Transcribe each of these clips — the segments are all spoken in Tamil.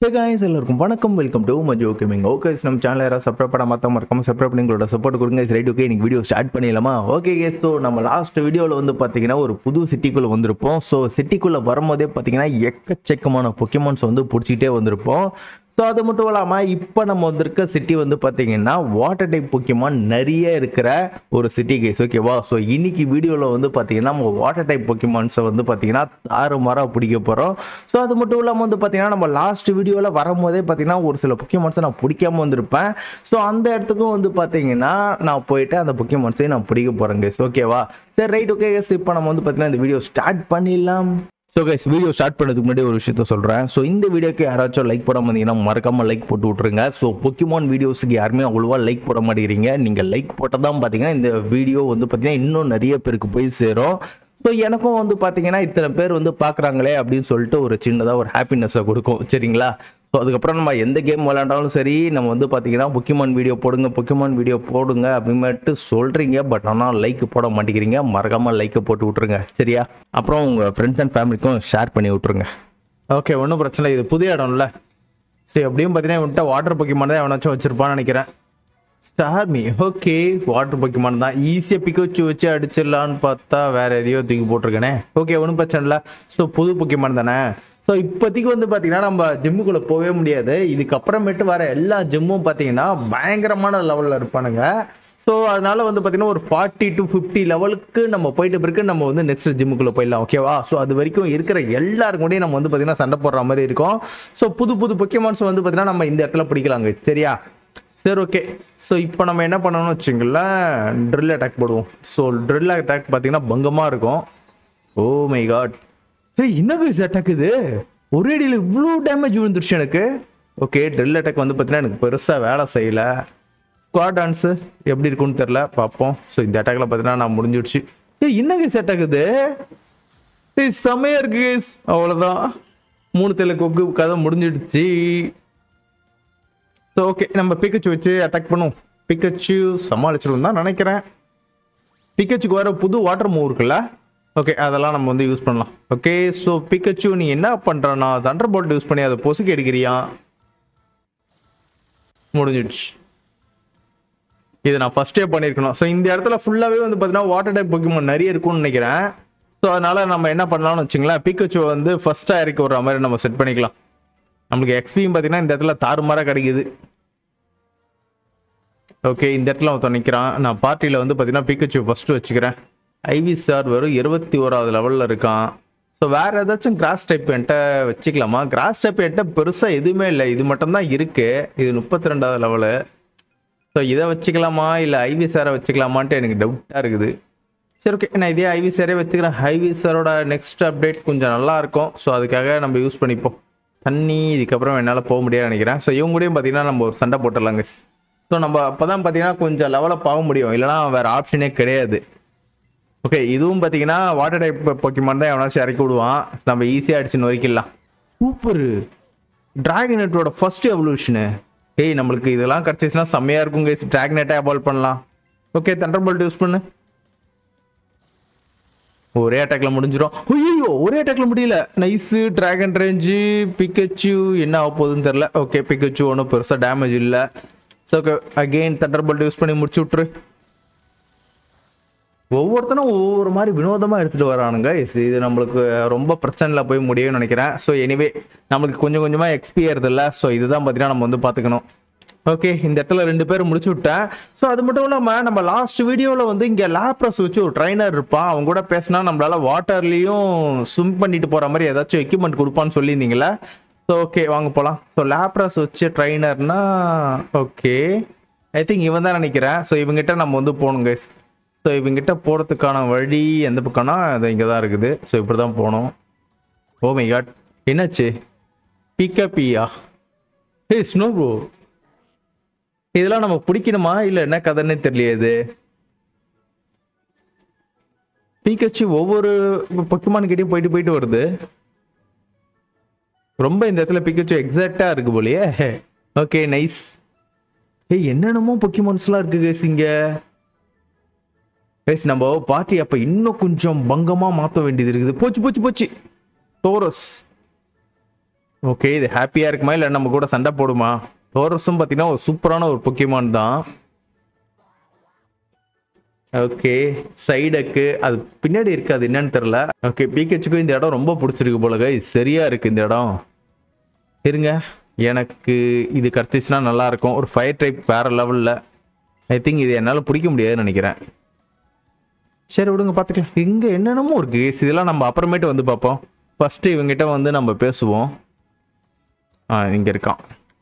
ஹே guys எல்லாருக்கும் வணக்கம் welcome to Majo gaming okay நம்ம சேனல் யாராவது சப்ஸ்கிரைப் பண்ண மாற்ற மறக்காம சப்ஸ்கிரைப் பண்ணி உங்களோட சப்போர்ட் கொடுங்க ரைட் ஓகே இன்னைக்கு வீடியோ ஸ்டார்ட் பண்ணிடலாமா ஓகே கேஸ் ஸோ நம்ம லாஸ்ட் வீடியோவில் வந்து பார்த்தீங்கன்னா ஒரு புது சிட்டிக்குள்ளே வந்திருப்போம் ஸோ சிட்டிக்குள்ளே வரும்போதே பார்த்தீங்கன்னா எக்கச்சக்கமான பொக்கிமான்ஸ் வந்து பிடிச்சிக்கிட்டே வந்திருப்போம் ஸோ அது மட்டும் இல்லாமல் இப்போ நம்ம வந்திருக்க சிட்டி வந்து பார்த்தீங்கன்னா வாட்டர் டைப் பொக்கிமான் நிறைய இருக்கிற ஒரு சிட்டி கேஸ் ஓகேவா ஸோ இன்னைக்கு வீடியோவில் வந்து பார்த்தீங்கன்னா நம்ம வாட்டர் டைப் பொக்கிமான்ஸை வந்து பார்த்தீங்கன்னா தாறுமாறாக பிடிக்க போகிறோம் ஸோ அது மட்டும் இல்லாமல் வந்து பார்த்தீங்கன்னா நம்ம லாஸ்ட் வீடியோவில் வரும்போதே பார்த்தீங்கன்னா ஒரு சில பொக்கிமான்ஸை நான் பிடிக்காம வந்திருப்பேன் ஸோ அந்த இடத்துக்கும் வந்து பார்த்தீங்கன்னா நான் போயிட்டு அந்த பொக்கிமான்ஸையும் நான் பிடிக்க போகிறேன் கேஸ் ஓகேவா சரி ரைட் ஓகே கேஸ் இப்போ நம்ம வந்து பார்த்தீங்கன்னா இந்த வீடியோ ஸ்டார்ட் பண்ணிடலாம் ஸோ கைஸ் வீடியோ ஸ்டார்ட் பண்ணதுக்கு முன்னாடி ஒரு விஷயத்த சொல்கிறேன் ஸோ இந்த வீடியோக்கு யாராச்சும் லைக் போட வந்தீங்கன்னா மறக்காமல் லைக் போட்டு விட்ருங்க ஸோ பொக்கிமான் வீடியோஸுக்கு யாருமே அவ்வளோவா லைக் போட மாட்டேங்கிறீங்க நீங்கள் லைக் போட்டால் தான் பார்த்தீங்கன்னா இந்த வீடியோ வந்து பார்த்தீங்கன்னா இன்னும் நிறைய பேருக்கு போய் சேரும் ஸோ எனக்கும் வந்து பார்த்தீங்கன்னா இத்தனை பேர் வந்து பார்க்குறாங்களே அப்படின்னு சொல்லிட்டு ஒரு சின்னதாக ஒரு ஹாப்பினஸை கொடுக்கும் சரிங்களா ஸோ அதுக்கப்புறம் நம்ம எந்த கேம் விளையாண்டாலும் சரி நம்ம வந்து பார்த்தீங்கன்னா பொக்கிமான் வீடியோ போடுங்க பொக்கிமான் வீடியோ போடுங்க அப்படின்ட்டு சொல்கிறீங்க பட் ஆனால் லைக் போட மாட்டேங்கிறீங்க மறக்காமல் லைக்கை போட்டு விட்ருங்க சரியா அப்புறம் உங்கள் ஃப்ரெண்ட்ஸ் அண்ட் ஃபேமிலிக்கும் ஷேர் பண்ணி விட்ருங்க ஓகே ஒன்றும் பிரச்சனை இல்லை இது புதிய இடம்ல சரி எப்படியும் பார்த்தீங்கன்னா இவன்ட்ட வாட்டர் பொக்கிமான் தான் எவனாச்சும் வச்சிருப்பான்னு நினைக்கிறேன் ஸ்டார்மி ஓகே வாட்டர் பொக்கிமான் தான் ஈஸியாக பிக்கோச்சு வச்சு அடிச்சிடலான்னு பார்த்தா வேற எதையோ தூக்கி போட்டிருக்கேனே ஓகே ஒன்றும் பிரச்சனை இல்லை ஸோ புது பொக்கிமான் தானே ஸோ இப்போதைக்கு வந்து பார்த்தீங்கன்னா நம்ம ஜிம்முக்குள்ளே போகவே முடியாது இதுக்கப்புறமேட்டு வர எல்லா ஜிம்மும் பார்த்தீங்கன்னா பயங்கரமான லெவலில் இருப்பானுங்க ஸோ அதனால வந்து பார்த்தீங்கன்னா ஒரு ஃபார்ட்டி டு ஃபிஃப்டி லெவலுக்கு நம்ம போயிட்டு பிறகு நம்ம வந்து நெக்ஸ்ட் ஜிம்முக்குள்ளே போயிடலாம் ஓகேவா ஸோ அது வரைக்கும் இருக்கிற எல்லாருக்கும் கூடயும் நம்ம வந்து பார்த்தீங்கன்னா சண்டை போடுற மாதிரி இருக்கும் ஸோ புது புது பொக்கிமான்ஸ் வந்து பார்த்தீங்கன்னா நம்ம இந்த இடத்துல பிடிக்கலாங்க சரியா சரி ஓகே ஸோ இப்போ நம்ம என்ன பண்ணணும்னு வச்சுங்களேன் ட்ரில் அட்டாக் போடுவோம் ஸோ ட்ரில் அட்டாக் பார்த்தீங்கன்னா பங்கமாக இருக்கும் ஓ மை காட் ஏய் என்ன கைஸ் அட்டாக் இது ஒரே அடியில் இவ்வளோ டேமேஜ் விழுந்துருச்சு எனக்கு ஓகே ட்ரில் அட்டாக் வந்து பார்த்தீங்கன்னா எனக்கு பெருசாக வேலை செய்யலை ஸ்குவாட் டான்ஸு எப்படி இருக்குன்னு தெரில பார்ப்போம் ஸோ இந்த அட்டாக்ல பார்த்தீங்கன்னா நான் முடிஞ்சிடுச்சு ஏய் என்ன கைஸ் அட்டாக் இது ஏய் செமையா இருக்கு கைஸ் அவ்வளோதான் மூணு தெல கொக்கு கதை முடிஞ்சிடுச்சு ஸோ ஓகே நம்ம பிக்கச்சு வச்சு அட்டாக் பண்ணுவோம் பிக்கச்சு சமாளிச்சிடும் தான் நினைக்கிறேன் பிக்கச்சுக்கு வர புது வாட்டர் மூவ் இருக்குல்ல ஓகே அதெல்லாம் நம்ம வந்து யூஸ் பண்ணலாம் ஓகே ஸோ பிக்கச்சு நீ என்ன பண்ணுறனா தண்டர் போல்ட் யூஸ் பண்ணி அதை பொசுக்கி எடுக்கிறியா முடிஞ்சிடுச்சு இது நான் ஃபர்ஸ்டே பண்ணியிருக்கணும் ஸோ இந்த இடத்துல ஃபுல்லாகவே வந்து பார்த்தீங்கன்னா வாட்டர் டைப் பொக்கிமான் நிறைய இருக்கும்னு நினைக்கிறேன் ஸோ அதனால நம்ம என்ன பண்ணலாம்னு வச்சுங்களேன் பிக்கச்சு வந்து ஃபர்ஸ்ட்டாக இறக்கி விட்ற மாதிரி நம்ம செட் பண்ணிக்கலாம் நம்மளுக்கு எக்ஸ்பியும் பார்த்தீங்கன்னா இந்த இடத்துல தாறுமாறாக கிடைக்குது ஓகே இந்த இடத்துல ஒருத்தன் நிற்கிறான் நான் பார்ட்டியில் வந்து பார்த்தீங்கன்னா பிக்கச்சு ஃபஸ்ட்டு வச்சுக்கிறேன் ஐவி சார் வெறும் இருபத்தி ஓராவது லெவலில் இருக்கான் ஸோ வேறு ஏதாச்சும் கிராஸ் டைப் என்கிட்ட வச்சுக்கலாமா கிராஸ் டைப் என்கிட்ட பெருசாக எதுவுமே இல்லை இது மட்டும்தான் இருக்குது இது முப்பத்தி ரெண்டாவது லெவலு ஸோ இதை வச்சுக்கலாமா இல்லை ஐவி சாரை வச்சுக்கலாமான்ட்டு எனக்கு டவுட்டாக இருக்குது சரி ஓகே நான் இதே ஐவி சாரே வச்சுக்கிறேன் ஐவி சாரோட நெக்ஸ்ட் அப்டேட் கொஞ்சம் நல்லா இருக்கும் ஸோ அதுக்காக நம்ம யூஸ் பண்ணிப்போம் தண்ணி இதுக்கப்புறம் என்னால் போக முடியாது நினைக்கிறேன் ஸோ இவங்க கூடயும் பார்த்தீங்கன்னா நம்ம ஒரு சண்டை போட்டுடலாங்க ஸோ நம்ம அப்போ தான் பார்த்தீங்கன்னா கொஞ்சம் லெவலப் ஆக முடியும் இல்லைனா வேறு ஆப்ஷனே கிடையாது ஓகே இதுவும் பார்த்தீங்கன்னா வாட்டர் டைப் பொக்கிமான் தான் எவனாச்சும் இறக்கி விடுவான் நம்ம ஈஸியாக அடிச்சு நொறுக்கிடலாம் சூப்பரு டிராகன் நெட்டோட ஃபர்ஸ்ட் எவல்யூஷனு ஏய் நம்மளுக்கு இதெல்லாம் கிடச்சிச்சுன்னா செம்மையாக இருக்கும் கைஸ் டிராகன் நெட்டை அவால்வ் பண்ணலாம் ஓகே தண்டர் போல்ட் யூஸ் பண்ணு ஒரே அட்டாக்ல முடிஞ்சிடும் ஐயோ ஒரே அட்டாக்ல முடியல நைஸு டிராகன் ரேஞ்சு பிக்கச்சு என்ன ஆக போகுதுன்னு தெரில ஓகே பிக்கச்சு ஒன்றும் பெருசாக டேமேஜ் இல்லை so okay again thunderbolt use பண்ணி முடிச்சு விட்ரு ஒவ்வொருத்தனும் ஒவ்வொரு மாதிரி வினோதமாக எடுத்துகிட்டு வரானுங்க இது நம்மளுக்கு ரொம்ப பிரச்சனையில் போய் முடியும்னு நினைக்கிறேன் ஸோ எனிவே நம்மளுக்கு கொஞ்சம் கொஞ்சமாக எக்ஸ்பி இல்லை ஸோ இதுதான் பார்த்தீங்கன்னா நம்ம வந்து பார்த்துக்கணும் ஓகே இந்த இடத்துல ரெண்டு பேரும் முடிச்சு விட்டேன் ஸோ அது மட்டும் இல்லாமல் நம்ம லாஸ்ட் வீடியோவில் வந்து இங்கே லேப்ரஸ் வச்சு ஒரு ட்ரைனர் இருப்பான் அவங்க கூட பேசினா நம்மளால வாட்டர்லேயும் ஸ்விம் பண்ணிட்டு போகிற மாதிரி ஏதாச்சும் எக்யூப்மெண்ட் கொடுப்பான்னு சொல்லியிருந்தீங்களே ஸோ ஓகே வாங்க போகலாம் ஸோ லேப்ரஸ் வச்சு ட்ரைனர்னா ஓகே ஐ திங்க் இவன் தான் நினைக்கிறேன் ஸோ இவங்ககிட்ட நம்ம வந்து போகணும் கைஸ் ஸோ இவங்ககிட்ட போகிறதுக்கான வழி எந்த பக்கம்னா அது இங்கே தான் இருக்குது ஸோ இப்படி தான் போகணும் ஓ மை காட் என்னாச்சு பிக்கப்பியா ஏய் ஸ்னோ ப்ரோ இதெல்லாம் நம்ம பிடிக்கணுமா இல்லை என்ன கதைன்னே தெரியலையே இது பீக்கச்சு ஒவ்வொரு பொக்கிமான் கிட்டயும் போயிட்டு போயிட்டு வருது ரொம்ப இந்த இடத்துல பிக்கச்சு எக்ஸாக்டா இருக்கு போலயே ஓகே நைஸ் ஏய் என்னென்னமோ பொக்கிமான்ஸ்லாம் இருக்கு கேஸ் இங்க கேஸ் நம்ம பார்ட்டி அப்ப இன்னும் கொஞ்சம் பங்கமா மாற்ற வேண்டியது இருக்குது போச்சு போச்சு போச்சு டோரஸ் ஓகே இது ஹாப்பியாக இருக்குமா இல்லை நம்ம கூட சண்டை போடுமா டோரஸும் பார்த்தீங்கன்னா ஒரு சூப்பரான ஒரு பொக்கிமான் தான் ஓகே சைடக்கு அது பின்னாடி இருக்கு அது என்னன்னு தெரில ஓகே பிகேச்சுக்கும் இந்த இடம் ரொம்ப பிடிச்சிருக்கு போல guys. சரியா இருக்கு இந்த இடம் இருங்க எனக்கு இது கிடச்சிச்சுன்னா நல்லா இருக்கும் ஒரு ஃபயர் டைப் வேற லெவலில் ஐ திங்க் இது என்னால் பிடிக்க முடியாதுன்னு நினைக்கிறேன் சரி விடுங்க பார்த்துக்கலாம் இங்கே என்னென்னமோ இருக்கு guys. இதெல்லாம் நம்ம அப்புறமேட்டு வந்து பார்ப்போம் ஃபர்ஸ்ட் இவங்ககிட்ட வந்து நம்ம பேசுவோம் ஆ இங்கே இருக்கான்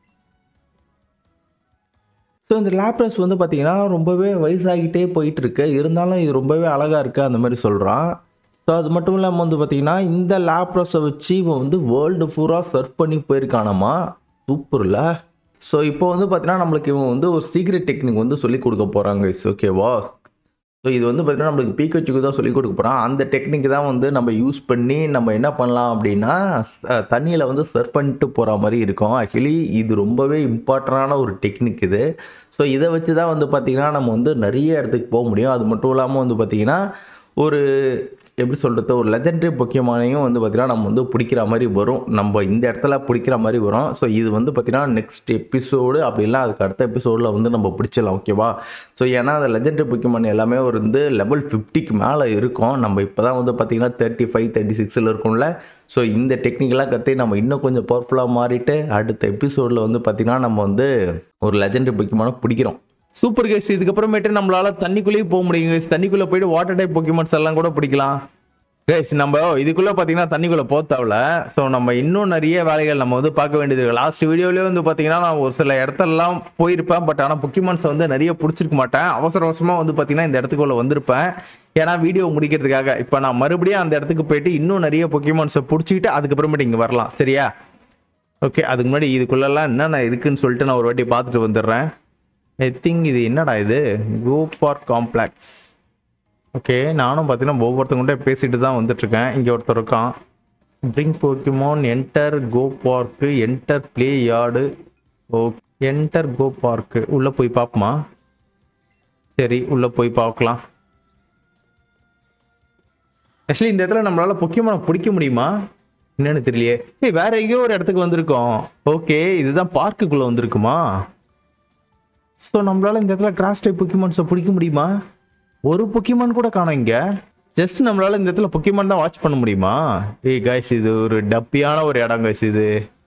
ஸோ இந்த லேப்ரஸ் வந்து பார்த்தீங்கன்னா ரொம்பவே வயசாகிட்டே போயிட்டு இருக்கு இருந்தாலும் இது ரொம்பவே அழகாக இருக்குது அந்த மாதிரி சொல்கிறான் ஸோ அது மட்டும் இல்லாமல் வந்து பார்த்தீங்கன்னா இந்த லேப்ரஸை வச்சு இவன் வந்து வேர்ல்டு பூரா சர்ச் பண்ணி போயிருக்கானாமா சூப்பர்ல ஸோ இப்போ வந்து பார்த்தீங்கன்னா நம்மளுக்கு இவன் வந்து ஒரு சீக்ரெட் டெக்னிக் வந்து சொல்லி கொடுக்க போகிறாங்க இஸ் ஓகேவா ஸோ இது வந்து பார்த்தீங்கன்னா நம்மளுக்கு பீக்கச்சுக்கு தான் சொல்லிக் கொடுக்க போகிறோம் அந்த டெக்னிக் தான் வந்து நம்ம யூஸ் பண்ணி நம்ம என்ன பண்ணலாம் அப்படின்னா தண்ணியில் வந்து சர்வ் பண்ணிட்டு போகிற மாதிரி இருக்கும் ஆக்சுவலி இது ரொம்பவே இம்பார்ட்டண்டான ஒரு டெக்னிக் இது ஸோ இதை வச்சு தான் வந்து பார்த்திங்கன்னா நம்ம வந்து நிறைய இடத்துக்கு போக முடியும் அது மட்டும் இல்லாமல் வந்து பார்த்திங்கன்னா ஒரு எப்படி சொல்கிறது ஒரு லெஜெண்டரி பொக்கியமானையும் வந்து பார்த்திங்கன்னா நம்ம வந்து பிடிக்கிற மாதிரி வரும் நம்ம இந்த இடத்துல பிடிக்கிற மாதிரி வரும் ஸோ இது வந்து பார்த்திங்கன்னா நெக்ஸ்ட் எபிசோடு அப்படிலாம் அதுக்கு அடுத்த எபிசோடில் வந்து நம்ம பிடிச்சிடலாம் ஓகேவா ஸோ ஏன்னா அந்த லெஜெண்டரி பொக்கியமான் எல்லாமே ஒரு வந்து லெவல் ஃபிஃப்டிக்கு மேலே இருக்கும் நம்ம இப்போ தான் வந்து பார்த்திங்கன்னா தேர்ட்டி ஃபைவ் தேர்ட்டி சிக்ஸில் இருக்கும்ல ஸோ இந்த டெக்னிக்கெலாம் கற்று நம்ம இன்னும் கொஞ்சம் பவர்ஃபுல்லாக மாறிட்டு அடுத்த எபிசோடில் வந்து பார்த்திங்கன்னா நம்ம வந்து ஒரு லெஜெண்டரி பொக்கியமான பிடிக்கிறோம் சூப்பர் கேஸ் இதுக்கப்புறமேட்டு நம்மளால தண்ணிக்குள்ளேயே போக முடியும் guys. தண்ணிக்குள்ளே போயிட்டு வாட்டர் டைப் பொக்கிமான்ஸ் எல்லாம் கூட பிடிக்கலாம் கைஸ் நம்ம இதுக்குள்ளே பார்த்தீங்கன்னா தண்ணிக்குள்ளே போத்தாவில் ஸோ நம்ம இன்னும் நிறைய வேலைகள் நம்ம வந்து பார்க்க வேண்டியது இருக்கு லாஸ்ட் வீடியோலேயே வந்து பார்த்தீங்கன்னா நான் ஒரு சில இடத்துலலாம் போயிருப்பேன் பட் ஆனால் பொக்கிமான்ஸை வந்து நிறைய பிடிச்சிருக்க மாட்டேன் அவசர அவசரமாக வந்து பார்த்தீங்கன்னா இந்த இடத்துக்குள்ள வந்திருப்பேன் ஏன்னா வீடியோ முடிக்கிறதுக்காக இப்போ நான் மறுபடியும் அந்த இடத்துக்கு போயிட்டு இன்னும் நிறைய பொக்கிமான்ஸை பிடிச்சிக்கிட்டு அதுக்கப்புறமேட்டு இங்கே வரலாம் சரியா ஓகே அதுக்கு முன்னாடி இதுக்குள்ளெல்லாம் என்னென்ன இருக்குன்னு சொல்லிட்டு நான் ஒரு வாட்டி பார்த்துட்டு வந்துடுறேன் ஐ திங்க் இது என்னடா இது கோ பார்க் காம்ப்ளெக்ஸ் ஓகே நானும் பார்த்தீங்கன்னா ஒவ்வொருத்தவங்கள்ட்ட பேசிட்டு தான் வந்துட்டுருக்கேன் இங்கே ஒருத்தர் இருக்கான் bring Pokemon enter go park enter play yard oh enter go park உள்ளே போய் பார்ப்போமா சரி உள்ளே போய் பார்க்கலாம் ஆக்சுவலி இந்த இடத்துல நம்மளால பொக்கியமான பிடிக்க முடியுமா என்னன்னு தெரியலையே ஏய் வேற எங்கேயோ ஒரு இடத்துக்கு வந்திருக்கோம் ஓகே இதுதான் பார்க்குக்குள்ளே வந்திருக்குமா ஸோ நம்மளால இந்த இடத்துல கிராஸ் டைப் பொக்கிமான்ஸை பிடிக்க முடியுமா ஒரு பொக்கிமான் கூட காணோம் இங்க ஜஸ்ட் நம்மளால இந்த இடத்துல பொக்கிமான் தான் வாட்ச் பண்ண முடியுமா ஏய் கைஸ் இது ஒரு டப்பியான ஒரு இடம் கைஸ் இது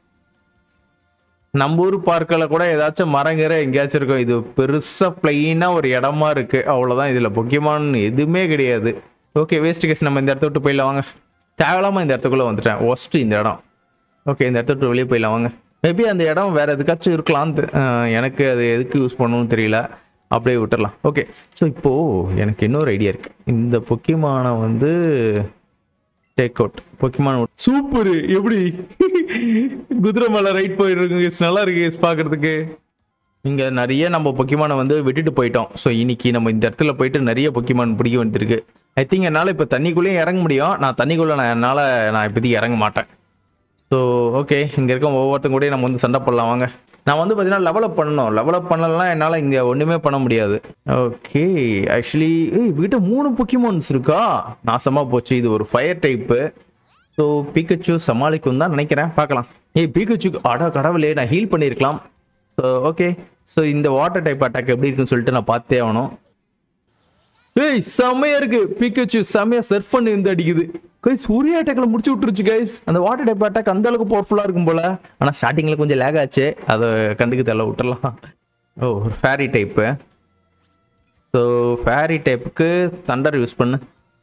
நம்ம ஊர் பார்க்கில் கூட ஏதாச்சும் மரங்கிற எங்கேயாச்சும் இருக்கும் இது பெருசா பிளைனா ஒரு இடமா இருக்கு அவ்வளோதான் இதுல பொக்கிமான் எதுவுமே கிடையாது ஓகே வேஸ்ட் கேஸ் நம்ம இந்த இடத்த விட்டு போயிடலாம் வாங்க தேவையில்லாம இந்த இடத்துக்குள்ள வந்துட்டேன் ஒஸ்ட் இந்த இடம் ஓகே இந்த இடத்த விட்டு வெளியே போயிடலாம் வாங்க மேபி அந்த இடம் வேற எதுக்காச்சும் இருக்கலாம் தெ- அஹ் எனக்கு அது எதுக்கு யூஸ் பண்ணணும்னு தெரியல அப்படியே விட்டுறலாம் ஓகே ஸோ இப்போ எனக்கு இன்னொரு ஐடியா இருக்கு இந்த பொக்கிமானை வந்து டேக் அவுட் பொக்கிமான் சூப்பர் எப்படி குதிரை மேலே ரைட் போயிருக்கு guys. நல்லா இருக்கு guys பார்க்கறதுக்கு இங்க நிறைய நம்ம பொக்கிமானை வந்து விட்டுட்டு போயிட்டோம் ஸோ இன்னைக்கு நம்ம இந்த இடத்துல போயிட்டு நிறைய பொக்கிமான் பிடிக்க வேண்டியிருக்கு ஐ திங்க் என்னால் இப்போ தண்ணிக்குள்ளேயும் இறங்க முடியும் நான் தண்ணிக்குள்ளே நான் என்னால் நான் இப்போதைக்கு இறங்க மாட்டேன் ஸோ ஓகே இங்கே இருக்க ஒவ்வொருத்தங்க கூட நம்ம வந்து சண்டை போடலாம் வாங்க நான் வந்து பார்த்தீங்கன்னா லெவலப் பண்ணணும் லெவலப் பண்ணலாம் என்னால் இங்கே ஒன்றுமே பண்ண முடியாது ஓகே ஆக்சுவலி ஏய் வீட்டை மூணு பொக்கிமான்ஸ் இருக்கா நாசமாக போச்சு இது ஒரு ஃபயர் டைப்பு ஸோ பீக்கச்சு சமாளிக்கும் தான் நினைக்கிறேன் பார்க்கலாம் ஏய் பீக்கச்சு அட கடவுளே நான் ஹீல் பண்ணியிருக்கலாம் ஸோ ஓகே ஸோ இந்த வாட்டர் டைப் அட்டாக் எப்படி இருக்குன்னு சொல்லிட்டு நான் பார்த்தே ஆகணும் ஏய் செம்மையா இருக்கு பிக்கச்சு செம்மையா சர்ஃப் பண்ணி வந்து அடிக்குது கைஸ் ஒரே அட்டாக்ல முடிச்சு விட்டுருச்சு கைஸ் அந்த வாட்டர் டைப் அட்டாக் அந்த அளவுக்கு பவர்ஃபுல்லா இருக்கும் போல ஆனா ஸ்டார்டிங்ல கொஞ்சம் லேக் ஆச்சு அதை கண்டுக்கு தெரியல விட்டுறலாம் ஓ ஒரு ஃபேரி டைப்பு ஸோ ஃபேரி டைப்புக்கு தண்டர் யூஸ் பண்ணு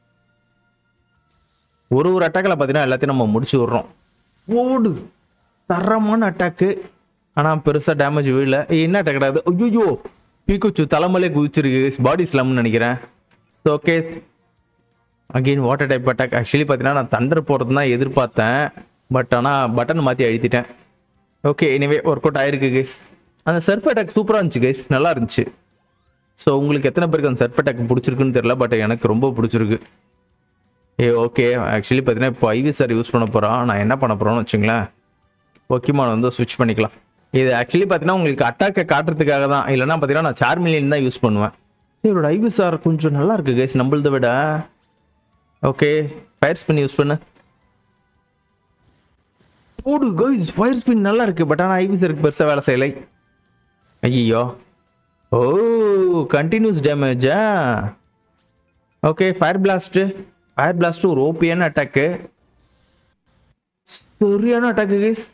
ஒரு ஒரு அட்டாக்கில் பார்த்தீங்கன்னா எல்லாத்தையும் நம்ம முடிச்சு விட்றோம் ஓடு தரமான அட்டாக்கு ஆனால் பெருசாக டேமேஜ் வீழல ஏய், என்ன அட்டாக் கிடையாது ஐயோ பீக்குச்சு தலைமலே குதிச்சிருக்கு பாடி ஸ்லம்னு நினைக்கிறேன் so okay again water type attack actually பார்த்தீங்கன்னா நான் தண்டர் போகிறது தான் எதிர்பார்த்தேன் பட் ஆனால் பட்டன் மாற்றி அழுத்திட்டேன் ஓகே எனிவே ஒர்க் அவுட் ஆயிருக்கு கைஸ் அந்த சர்ஃப் அட்டாக் சூப்பராக இருந்துச்சு கைஸ் நல்லா இருந்துச்சு ஸோ உங்களுக்கு எத்தனை பேருக்கு அந்த சர்ஃப் அட்டாக் பிடிச்சிருக்குன்னு தெரியல பட் எனக்கு ரொம்ப பிடிச்சிருக்கு ஏ ஓகே ஆக்சுவலி பார்த்தீங்கன்னா இப்போ ஐவி சார் யூஸ் பண்ண போகிறோம் நான் என்ன பண்ண போகிறோன்னு வச்சுங்களேன் பொக்கிமான் வந்து ஸ்விட்ச் பண்ணிக்கலாம் இது ஆக்சுவலி பார்த்தீங்கன்னா உங்களுக்கு அட்டாக்கை காட்டுறதுக்காக தான் இல்லைன்னா பார்த்தீங்கன்னா நான் சார்மிலியன் தான் யூஸ் பண்ணுவேன் இவரோட ஐவி சார் கொஞ்சம் நல்லா இருக்கு கைஸ் நம்மளத விட ஓகே ஃபயர் ஸ்பின் யூஸ் பண்ணு போடு கைஸ் ஃபயர் ஸ்பின் நல்லா இருக்கு பட் ஆனால் ஐவிஸ் இருக்கு பெருசாக வேலை செய்யலை ஐயோ ஓ கண்டினியூஸ் டேமேஜா okay fire blast fire blast ஒரு ஓபியான அட்டாக்கு சரியான அட்டாக்கு கைஸ்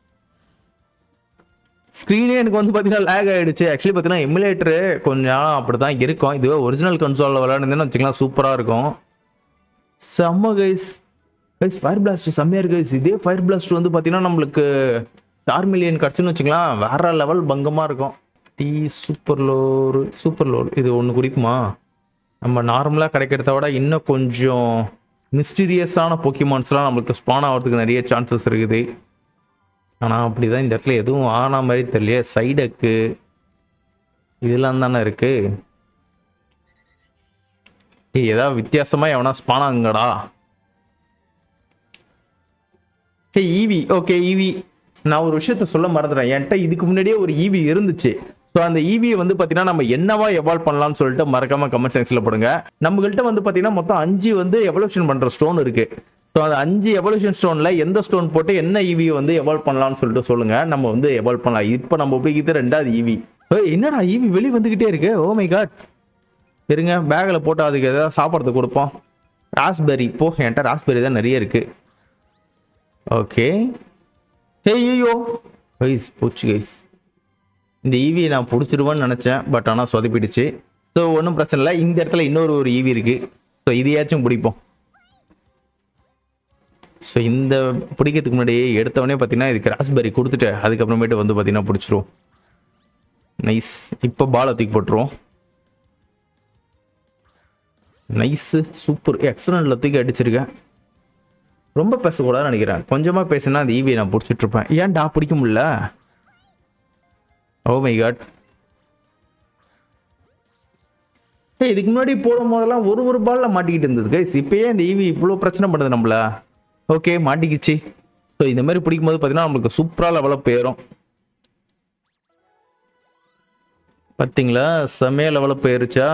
ஸ்க்ரீனே எனக்கு வந்து பார்த்தீங்கன்னா லேக் ஆகிடுச்சு ஆக்சுவலி பார்த்தீங்கன்னா எமுலேட்டரு கொஞ்சம் நாள் அப்படி தான் இருக்கும் இதுவே ஒரிஜினல் கன்சோலில் விளையாடுனதுன்னு வச்சுக்கலாம் சூப்பராக இருக்கும் செம்ம கைஸ் கைஸ் ஃபயர் பிளாஸ்ட் செம்மையாக இருக்கு guys. இதே ஃபயர் பிளாஸ்ட் வந்து பார்த்தீங்கன்னா நம்மளுக்கு ஸ்டார் மில்லியன் கிடச்சுன்னு வச்சுக்கலாம் வேற லெவல் பங்கமாக இருக்கும் டீ சூப்பர் லோர் சூப்பர் லோர் இது ஒன்று குடிக்குமா நம்ம நார்மலாக கிடைக்கிறத விட இன்னும் கொஞ்சம் மிஸ்டீரியஸான பொக்கிமான்ஸ்லாம் நம்மளுக்கு ஸ்பான் ஆகிறதுக்கு நிறைய சான்சஸ் இருக்குது ஆனால் அப்படி தான் இந்த இடத்துல எதுவும் ஆன மாதிரி தெரியல சைடக்கு இதெல்லாம் தானே இருக்கு ஏய், ஏதாவது வித்தியாசமா எவனா ஸ்பானாங்கடா ஹே ஈவி ஓகே ஈவி நான் ஒரு விஷயத்த சொல்ல மறந்துறேன் என்கிட்ட இதுக்கு முன்னாடியே ஒரு ஈவி இருந்துச்சு ஸோ அந்த ஈவியை வந்து பார்த்தீங்கன்னா நம்ம என்னவா எவால்வ் பண்ணலாம்னு சொல்லிட்டு மறக்காம கமெண்ட் செக்ஷனில் போடுங்க நம்மகிட்ட வந்து பார்த்தீங்கன்னா மொத்தம் அஞ்சு வந்து எவல்யூஷன் பண்ற ஸ்டோன் இருக்கு ஸோ அந்த அஞ்சு எவல்யூஷன் ஸ்டோன்ல எந்த ஸ்டோன் போட்டு என்ன ஈவி வந்து எவால்வ் பண்ணலாம்னு சொல்லிட்டு சொல்லுங்க நம்ம வந்து எவால்வ் பண்ணலாம் இப்போ நம்ம பிடிக்கிறது ரெண்டாவது ஈவி என்னடா ஈவி வெளியே வந்துகிட்டே இருக்கு ஓ மை காட் இருங்க பேக்கில் போட்டு அதுக்கு ஏதாவது சாப்பிட்றதுக்கு கொடுப்போம் ராஸ்பெரி போ என்கிட்ட ராஸ்பெரி தான் நிறைய இருக்கு ஓகே ஹே ஐயோ கைஸ் போச்சு கைஸ் இந்த ஈவியை நான் பிடிச்சிருவேன்னு நினச்சேன் பட் ஆனால் சொதப்பிடுச்சு ஸோ ஒன்றும் பிரச்சனை இல்லை இந்த இடத்துல இன்னொரு ஒரு ஈவி இருக்கு ஸோ இதையாச்சும் பிடிப்போம் ஸோ இந்த பிடிக்கிறதுக்கு முன்னாடி எடுத்தவொடனே பார்த்தீங்கன்னா இதுக்கு ராஸ்பெரி கொடுத்துட்டு அதுக்கப்புறமேட்டு வந்து பார்த்தீங்கன்னா பிடிச்சிருவோம் நைஸ் இப்போ பாலை தூக்கி போட்டுருவோம் நைஸு சூப்பர் எக்ஸலண்ட்ல தூக்கி அடிச்சிருக்கேன் ரொம்ப பேசக்கூடாதுன்னு நினைக்கிறேன் கொஞ்சமாக பேசினா அந்த ஈவியை நான் பிடிச்சிட்டு இருப்பேன் ஏன்டா பிடிக்க முடியல ஓ மை காட் ஏய் இதுக்கு முன்னாடி போடும் போதெல்லாம் ஒரு ஒரு பால்ல மாட்டிக்கிட்டு இருந்தது கைஸ் இப்பயே இந்த ஈவி இவ்வளோ பிரச்சனை பண்ணுது நம்மள ஓகே மாட்டிக்கிச்சு ஸோ இந்த மாதிரி பிடிக்கும் போது பார்த்தீங்கன்னா நம்மளுக்கு சூப்பராக லெவலில் போயிடும் பார்த்தீங்களா செம்மையா லெவலில் போயிருச்சா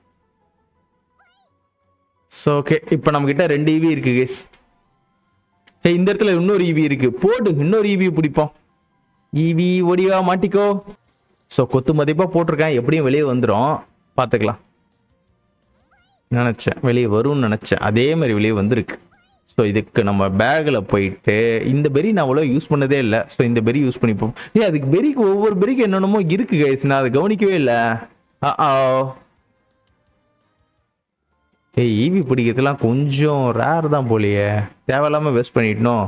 ஸோ ஓகே இப்போ நம்மக்கிட்ட ரெண்டு ஈவி இருக்கு கேஸ் ஏ இந்த இடத்துல இன்னொரு ஈவி இருக்கு போடு இன்னொரு ஈவி பிடிப்போம் ஈவி ஒடிவா மாட்டிக்கோ ஸோ கொத்து மதிப்பாக போட்டிருக்கேன் எப்படியும் வெளியே வந்துடும் பார்த்துக்கலாம் நினச்சேன் வெளியே வரும்னு நினச்சேன் அதே மாதிரி வெளியே வந்திருக்கு ஸோ இதுக்கு நம்ம பேக்கில் போயிட்டு இந்த பெரி நான் அவ்வளோ யூஸ் பண்ணதே இல்லை ஸோ இந்த பெரி யூஸ் பண்ணிப்போம் ஏ அதுக்கு பெரிக்கு ஒவ்வொரு பெரிக்கு என்னென்னமோ இருக்கு கைஸ் நான் அதை கவனிக்கவே இல்லை ஆ ஏய் ஈவி பிடிக்கிறதுலாம் கொஞ்சம் ரேர் தான் போலியே தேவையில்லாம வேஸ்ட் பண்ணிட்டோம்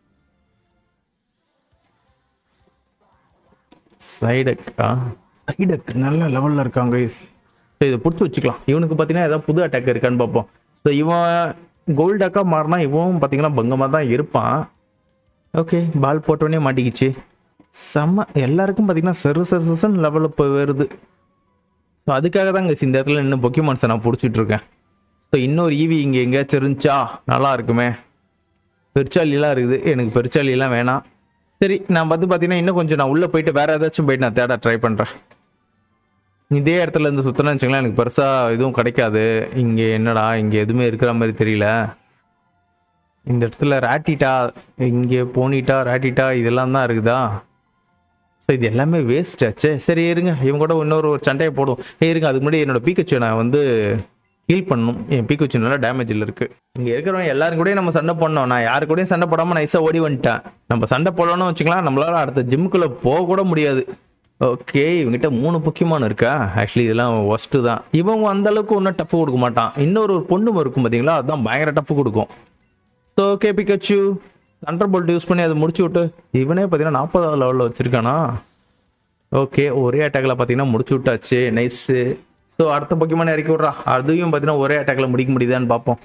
சைடக்கா சைடக் நல்ல லெவலில் இருக்காங்க கைஸ் ஸோ இதை பிடிச்சி வச்சுக்கலாம் இவனுக்கு பார்த்தீங்கன்னா ஏதாவது புது அட்டாக் இருக்கான்னு பார்ப்போம் ஸோ இவன் கோல்டாக்கா மாறினா இவன் பார்த்தீங்கன்னா பங்கமாக தான் இருப்பான் ஓகே பால் போட்டோடனே மாட்டிக்கிச்சு செம்ம எல்லாருக்கும் பார்த்தீங்கன்னா சரு சரு சசன் லெவலில் போய் வருது ஸோ அதுக்காக தான் இந்த இடத்துல இன்னும் பொக்கிமான்ஸை நான் பிடிச்சிட்டு இருக்கேன் ஸோ இன்னொரு ஈவி இங்கே எங்கேயாச்சும் இருந்துச்சா நல்லா இருக்குமே பெருச்சாலிலாம் இருக்குது எனக்கு பெருச்சாலிலாம் வேணாம் சரி நான் வந்து பார்த்தீங்கன்னா இன்னும் கொஞ்சம் நான் உள்ளே போயிட்டு வேற ஏதாச்சும் போயிட்டு நான் தேட ட்ரை பண்ணுறேன் இதே இடத்துல இருந்து சுத்தணும் வச்சுங்களேன் எனக்கு பெருசாக எதுவும் கிடைக்காது இங்கே என்னடா இங்கே எதுவுமே இருக்கிற மாதிரி தெரியல இந்த இடத்துல ராட்டிட்டா இங்கே போனிட்டா ராட்டிட்டா இதெல்லாம் தான் இருக்குதா ஸோ இது எல்லாமே வேஸ்ட் ஆச்சே சரி இருங்க இவங்க கூட இன்னொரு ஒரு சண்டையை போடுவோம் ஏய் இருங்க அதுக்கு முன்னாடி என்னோட பீக்கச்சு நான் வந்து ஹீல் பண்ணணும் என் பீக்கச்சு நல்லா டேமேஜில் இருக்கு இங்கே இருக்கிறவங்க எல்லாரும் கூடயும் நம்ம சண்டை போடணும் நான் யாரு கூடயும் சண்டை போடாமல் நைஸாக ஓடி வந்துட்டேன் நம்ம சண்டை போடணும்னு வச்சுக்கலாம் நம்மளால அடுத்த ஜிம்முக்குள்ளே போக கூட முடியாது ஓகே இவங்ககிட்ட மூணு முக்கியமான இருக்கா ஆக்சுவலி இதெல்லாம் ஒஸ்ட்டு தான் இவங்க அந்த அளவுக்கு ஒன்றும் டஃப் கொடுக்க மாட்டான் இன்னொரு ஒரு பொண்ணு இருக்கும் பார்த்தீங்களா அதுதான் பயங்கர டஃப் கொடுக்கும் so okay Pikachu thunderbolt use பண்ணி அதை முடிச்சு விட்டு இவனே பார்த்தீங்கன்னா நாற்பதாவது லெவலில் வச்சிருக்கானா ஓகே ஒரே அட்டாக்ல பார்த்தீங்கன்னா முடிச்சு விட்டாச்சு நைஸு ஸோ அடுத்த பக்கியமான இறக்கி விட்றா அதையும் பார்த்தீங்கன்னா ஒரே அட்டாக்ல முடிக்க முடியுதான்னு பார்ப்போம்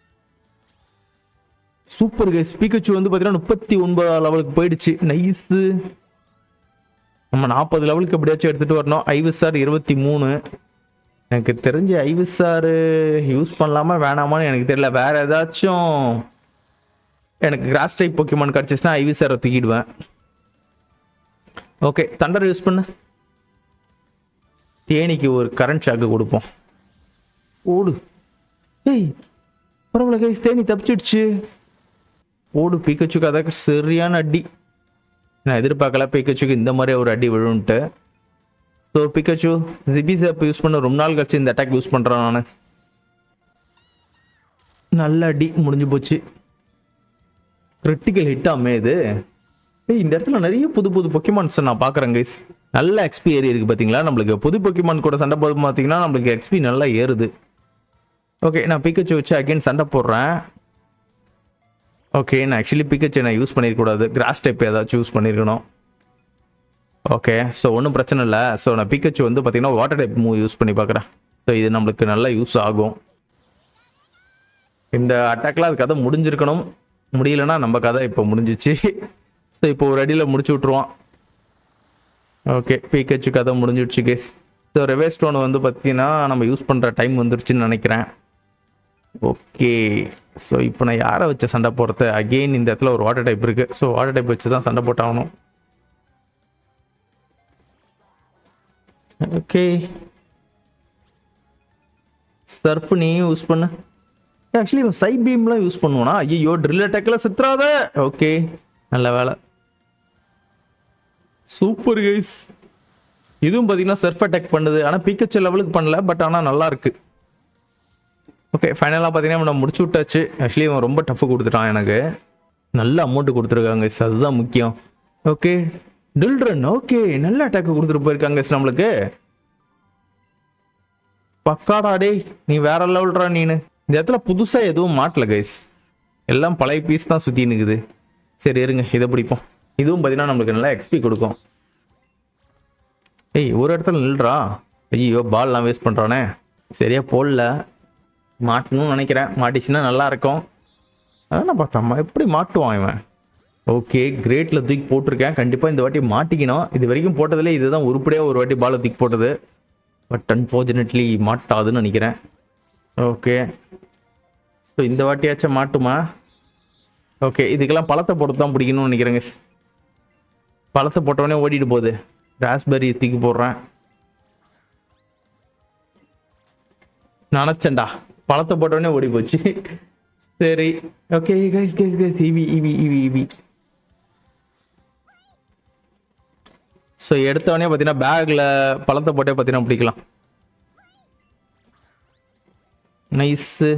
சூப்பர் கைஸ் பிகச்சு வந்து பார்த்தீங்கன்னா முப்பத்தி ஒன்பதாம் லெவலுக்கு போயிடுச்சு நைஸு நம்ம நாற்பது லெவலுக்கு எப்படியாச்சும் எடுத்துகிட்டு வரணும் ஐவிஎஸ்ஆர் இருபத்தி மூணு எனக்கு தெரிஞ்ச ஐவிஎஸ்ஆர் யூஸ் பண்ணலாமா வேணாமான்னு எனக்கு தெரியல வேற ஏதாச்சும் எனக்கு கிராஸ் டைப் பொக்கிமான் கிடச்சிச்சுன்னா ஐவிஎஸ்ஆரை தூக்கிடுவேன் ஓகே தண்டர் யூஸ் பண்ணு தேனிக்கு ஒரு கரண்ட் ஷாக்கு கொடுப்போம் ஓடு ஏய் பரவாயில்ல கைஸ் தேனி தப்பிச்சிடுச்சு போடு பிக்கச்சுக்கு அதற்கு சரியான அடி நான் எதிர்பார்க்கல பிக்கச்சுக்கு இந்த மாதிரி ஒரு அடி விழுன்ட்டு ஸோ பிக்கச்சு ஜிபி சேப் யூஸ் பண்ண ரொம்ப நாள் கழிச்சு இந்த அட்டாக் யூஸ் பண்ணுறேன் நான் நல்ல அடி முடிஞ்சு போச்சு கிரிட்டிக்கல் ஹிட்டாமே இது ஏய் இந்த இடத்துல நிறைய புது புது பொக்கிமான்ஸ் நான் பார்க்குறேன் கைஸ் நல்ல எக்ஸ்பி ஏறி இருக்கு பார்த்தீங்களா நம்மளுக்கு புது பொக்கிமான் கூட சண்டை போது பார்த்தீங்கன்னா நம்மளுக்கு எக்ஸ்பி நல்லா ஏறுது ஓகே நான் பிக்கச்சு வச்சு அகைன் சண்டை போடுறேன் ஓகே நான் ஆக்சுவலி பிக்கச்சு நான் யூஸ் பண்ணிருக்கக்கூடாது கிராஸ் டைப் ஏதாச்சும் யூஸ் பண்ணியிருக்கணும் ஓகே ஸோ ஒன்றும் பிரச்சனை இல்லை ஸோ நான் பிக்கச்சு வந்து பார்த்தீங்கன்னா வாட்டர் டைப் மூவ் யூஸ் பண்ணி பார்க்குறேன் ஸோ இது நம்மளுக்கு நல்லா யூஸ் ஆகும் இந்த அட்டாக்ல அது கதை முடிஞ்சிருக்கணும் முடியலன்னா நம்ம கதை இப்போ முடிஞ்சிச்சு ஸோ இப்போ ஒரு அடியில் முடிச்சு விட்ருவான் ஓகே பிகச்சு கதை முடிஞ்சிடுச்சு கேஸ் ஸோ ரெவே ஸ்டோன் வந்து பார்த்தீங்கன்னா நம்ம யூஸ் பண்ணுற டைம் வந்துருச்சுன்னு நினைக்கிறேன் ஓகே ஸோ இப்போ நான் யாரை வச்ச சண்டை போடுறது அகெயின் இந்த இடத்துல ஒரு வாட்டர் டைப் இருக்குது ஸோ வாட்டர் டைப் வச்சு தான் சண்டை போட்டாகணும் ஓகே சர்ஃப் நீயும் யூஸ் பண்ணு ஆக்சுவலி இவன் சை பீம்லாம் யூஸ் பண்ணுவானா ஐயோ ட்ரில் அட்டாக்ல சித்ராத ஓகே நல்ல வேலை சூப்பர் கைஸ் இதுவும் பார்த்தீங்கன்னா சர்ஃப் அட்டாக் பண்ணுது ஆனால் பிக்கச்சு லெவலுக்கு பண்ணல பட் ஆனால் நல்லா இருக்கு ஓகே ஃபைனலாக பார்த்தீங்கன்னா இவனை முடிச்சு விட்டாச்சு ஆக்சுவலி இவன் ரொம்ப டஃப் கொடுத்துட்டான் எனக்கு நல்ல அமௌண்ட் கொடுத்துருக்காங்க guys. அதுதான் முக்கியம் ஓகே டில்ட்ரன் ஓகே நல்ல அட்டாக் கொடுத்துட்டு போயிருக்காங்க guys நம்மளுக்கு பக்காடா டேய் நீ வேற லெவல்ரா நீனு இந்த இடத்துல புதுசா எதுவும் மாட்டல கைஸ் எல்லாம் பழைய பீஸ் தான் சுத்தி நிக்குது சரி இருங்க இதை பிடிப்போம் இதுவும் பார்த்தீங்கன்னா நம்மளுக்கு நல்லா எக்ஸ்பி கொடுக்கும் ஏய் ஒரு இடத்துல நில்றா ஐயோ பால்லாம் வேஸ்ட் பண்றானே சரியா போடல மாட்டணும்னு நினைக்கிறேன் மாட்டிச்சுன்னா நல்லா இருக்கும் அதான் பார்த்தம்மா எப்படி மாட்டுவான் இவன் ஓகே கிரேட்ல தூக்கி போட்டிருக்கேன் கண்டிப்பாக இந்த வாட்டி மாட்டிக்கணும் இது வரைக்கும் போட்டதுல இதுதான் உருப்படியாக ஒரு வாட்டி பாலை தூக்கி போட்டது பட் அன்ஃபார்ச்சுனேட்லி மாட்டாதுன்னு நினைக்கிறேன் ஓகே ஸோ இந்த வாட்டியாச்சும் மாட்டுமா ஓகே இதுக்கெல்லாம் பழத்தை போட்டு தான் பிடிக்கணும்னு நினைக்கிறேங்க பழத்தை போட்டவொடனே ஓடிட்டு போகுது ராஸ்பெரி தூக்கி போடுறேன் நினச்சேன்டா பழத்தை போட்டவொடனே ஓடி போச்சு சரி okay guys guys guys Eevee Eevee Eevee Eevee so எடுத்தவொடனே பார்த்தீங்கன்னா பேக்கில் பழத்தை போட்டே பார்த்தீங்கன்னா பிடிக்கலாம் நைஸு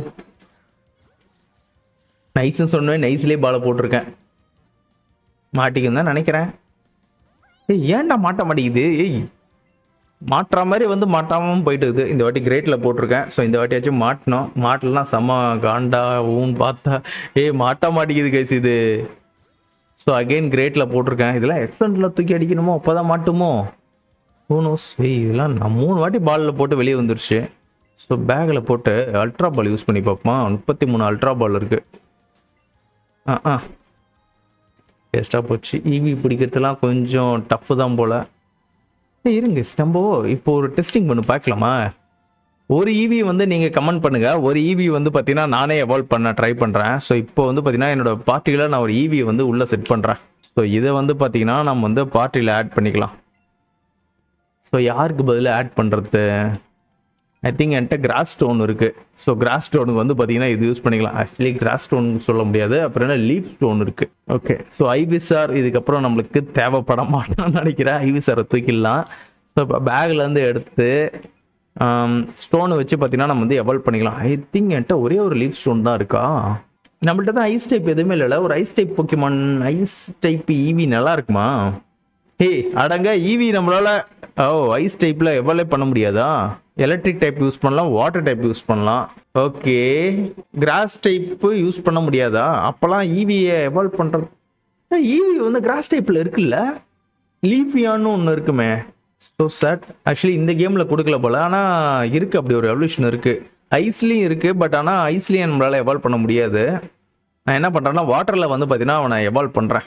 நைஸ்ன்னு சொன்னேன் நைஸ்லேயே பாலை போட்டிருக்கேன் மாட்டிக்குன்னு தான் நினைக்கிறேன் ஏய் ஏன்டா மாட்ட மாட்டேங்குது ஏய் மாட்டுற மாதிரி வந்து மாட்டாமல் போயிட்டுது இந்த வாட்டி கிரேட்டில் போட்டிருக்கேன் ஸோ இந்த வாட்டியாச்சும் மாட்டினோம் மாட்டலாம் செம்ம காண்டா ஊன்னு பார்த்தா ஏய் மாட்ட மாட்டேங்குது கைஸ் இது ஸோ அகெயின் கிரேட்டில் போட்டிருக்கேன் இதெல்லாம் எக்ஸன்ட்டில் தூக்கி அடிக்கணுமோ அப்போ தான் மாட்டுமோ ஊனோஸ் ஏய் இதெல்லாம் நான் மூணு வாட்டி பாலில் போட்டு வெளியே வந்துருச்சு ஸோ பேக்கில் போட்டு அல்ட்ரா பால் யூஸ் பண்ணி பார்ப்போமா முப்பத்தி மூணு அல்ட்ரா பால் இருக்குது ஆ ஆ வேஸ்ட்டாக போச்சு ஈவி பிடிக்கிறதுலாம் கொஞ்சம் டஃப்பு தான் போல் ஏய், இருங்க நம்ம இப்போ ஒரு டெஸ்டிங் பண்ணி பார்க்கலாமா ஒரு ஈவி வந்து நீங்கள் கமெண்ட் பண்ணுங்க ஒரு ஈவி வந்து பார்த்தீங்கன்னா நானே எவால்வ் பண்ண ட்ரை பண்ணுறேன் ஸோ இப்போ வந்து பார்த்தீங்கன்னா என்னோட பார்ட்டியில் நான் ஒரு ஈவி வந்து உள்ளே செட் பண்ணுறேன் ஸோ இதை வந்து பார்த்தீங்கன்னா நம்ம வந்து பார்ட்டியில் ஆட் பண்ணிக்கலாம் ஸோ யாருக்கு பதிலாக ஆட் பண்ணுறது ஐ திங்க் என்கிட்ட கிராஸ் ஸ்டோன் இருக்குது ஸோ கிராஸ் ஸ்டோனுக்கு வந்து பார்த்தீங்கன்னா இது யூஸ் பண்ணிக்கலாம் ஆக்சுவலி கிராஸ் ஸ்டோன் சொல்ல முடியாது அப்புறம் என்ன லீப் ஸ்டோன் இருக்குது ஓகே ஸோ ஐவிசார் இதுக்கப்புறம் நம்மளுக்கு தேவைப்பட மாட்டான்னு நினைக்கிறேன் ஐவிசாரை தூக்கிடலாம் ஸோ இப்போ பேக்லேருந்து எடுத்து ஸ்டோனை வச்சு பார்த்தீங்கன்னா நம்ம வந்து எவால்வ் பண்ணிக்கலாம் ஐ திங்க் என்கிட்ட ஒரே ஒரு லீப் ஸ்டோன் தான் இருக்கா நம்மள்ட்ட தான் ஐஸ் டைப் எதுவுமே இல்லைல்ல ஒரு ice type Pokemon ice type Eevee நல்லா இருக்குமா ஹே அடங்க ஈவி நம்மளால ஓ ஐஸ் டைப்ல எவ்வளோ பண்ண முடியாதா எலக்ட்ரிக் டைப் யூஸ் பண்ணலாம் வாட்டர் டைப் யூஸ் பண்ணலாம் ஓகே கிராஸ் டைப் யூஸ் பண்ண முடியாதா அப்போல்லாம் ஈவியை எவால்வ் பண்ணுறது ஈவி வந்து கிராஸ் டைப்பில் இருக்குல்ல லீஃபியான்னு ஒன்று இருக்குமே ஸோ சாட் ஆக்சுவலி இந்த கேமில் கொடுக்கல போல ஆனால் இருக்குது அப்படி ஒரு எவல்யூஷன் இருக்குது ஐஸ்லேயும் இருக்குது பட் ஆனால் ஐஸ்லேயும் நம்மளால் எவால்வ் பண்ண முடியாது நான் என்ன பண்ணுறேன்னா வாட்டரில் வந்து பார்த்தீங்கன்னா அவனை எவால்வ் பண்ணுறேன்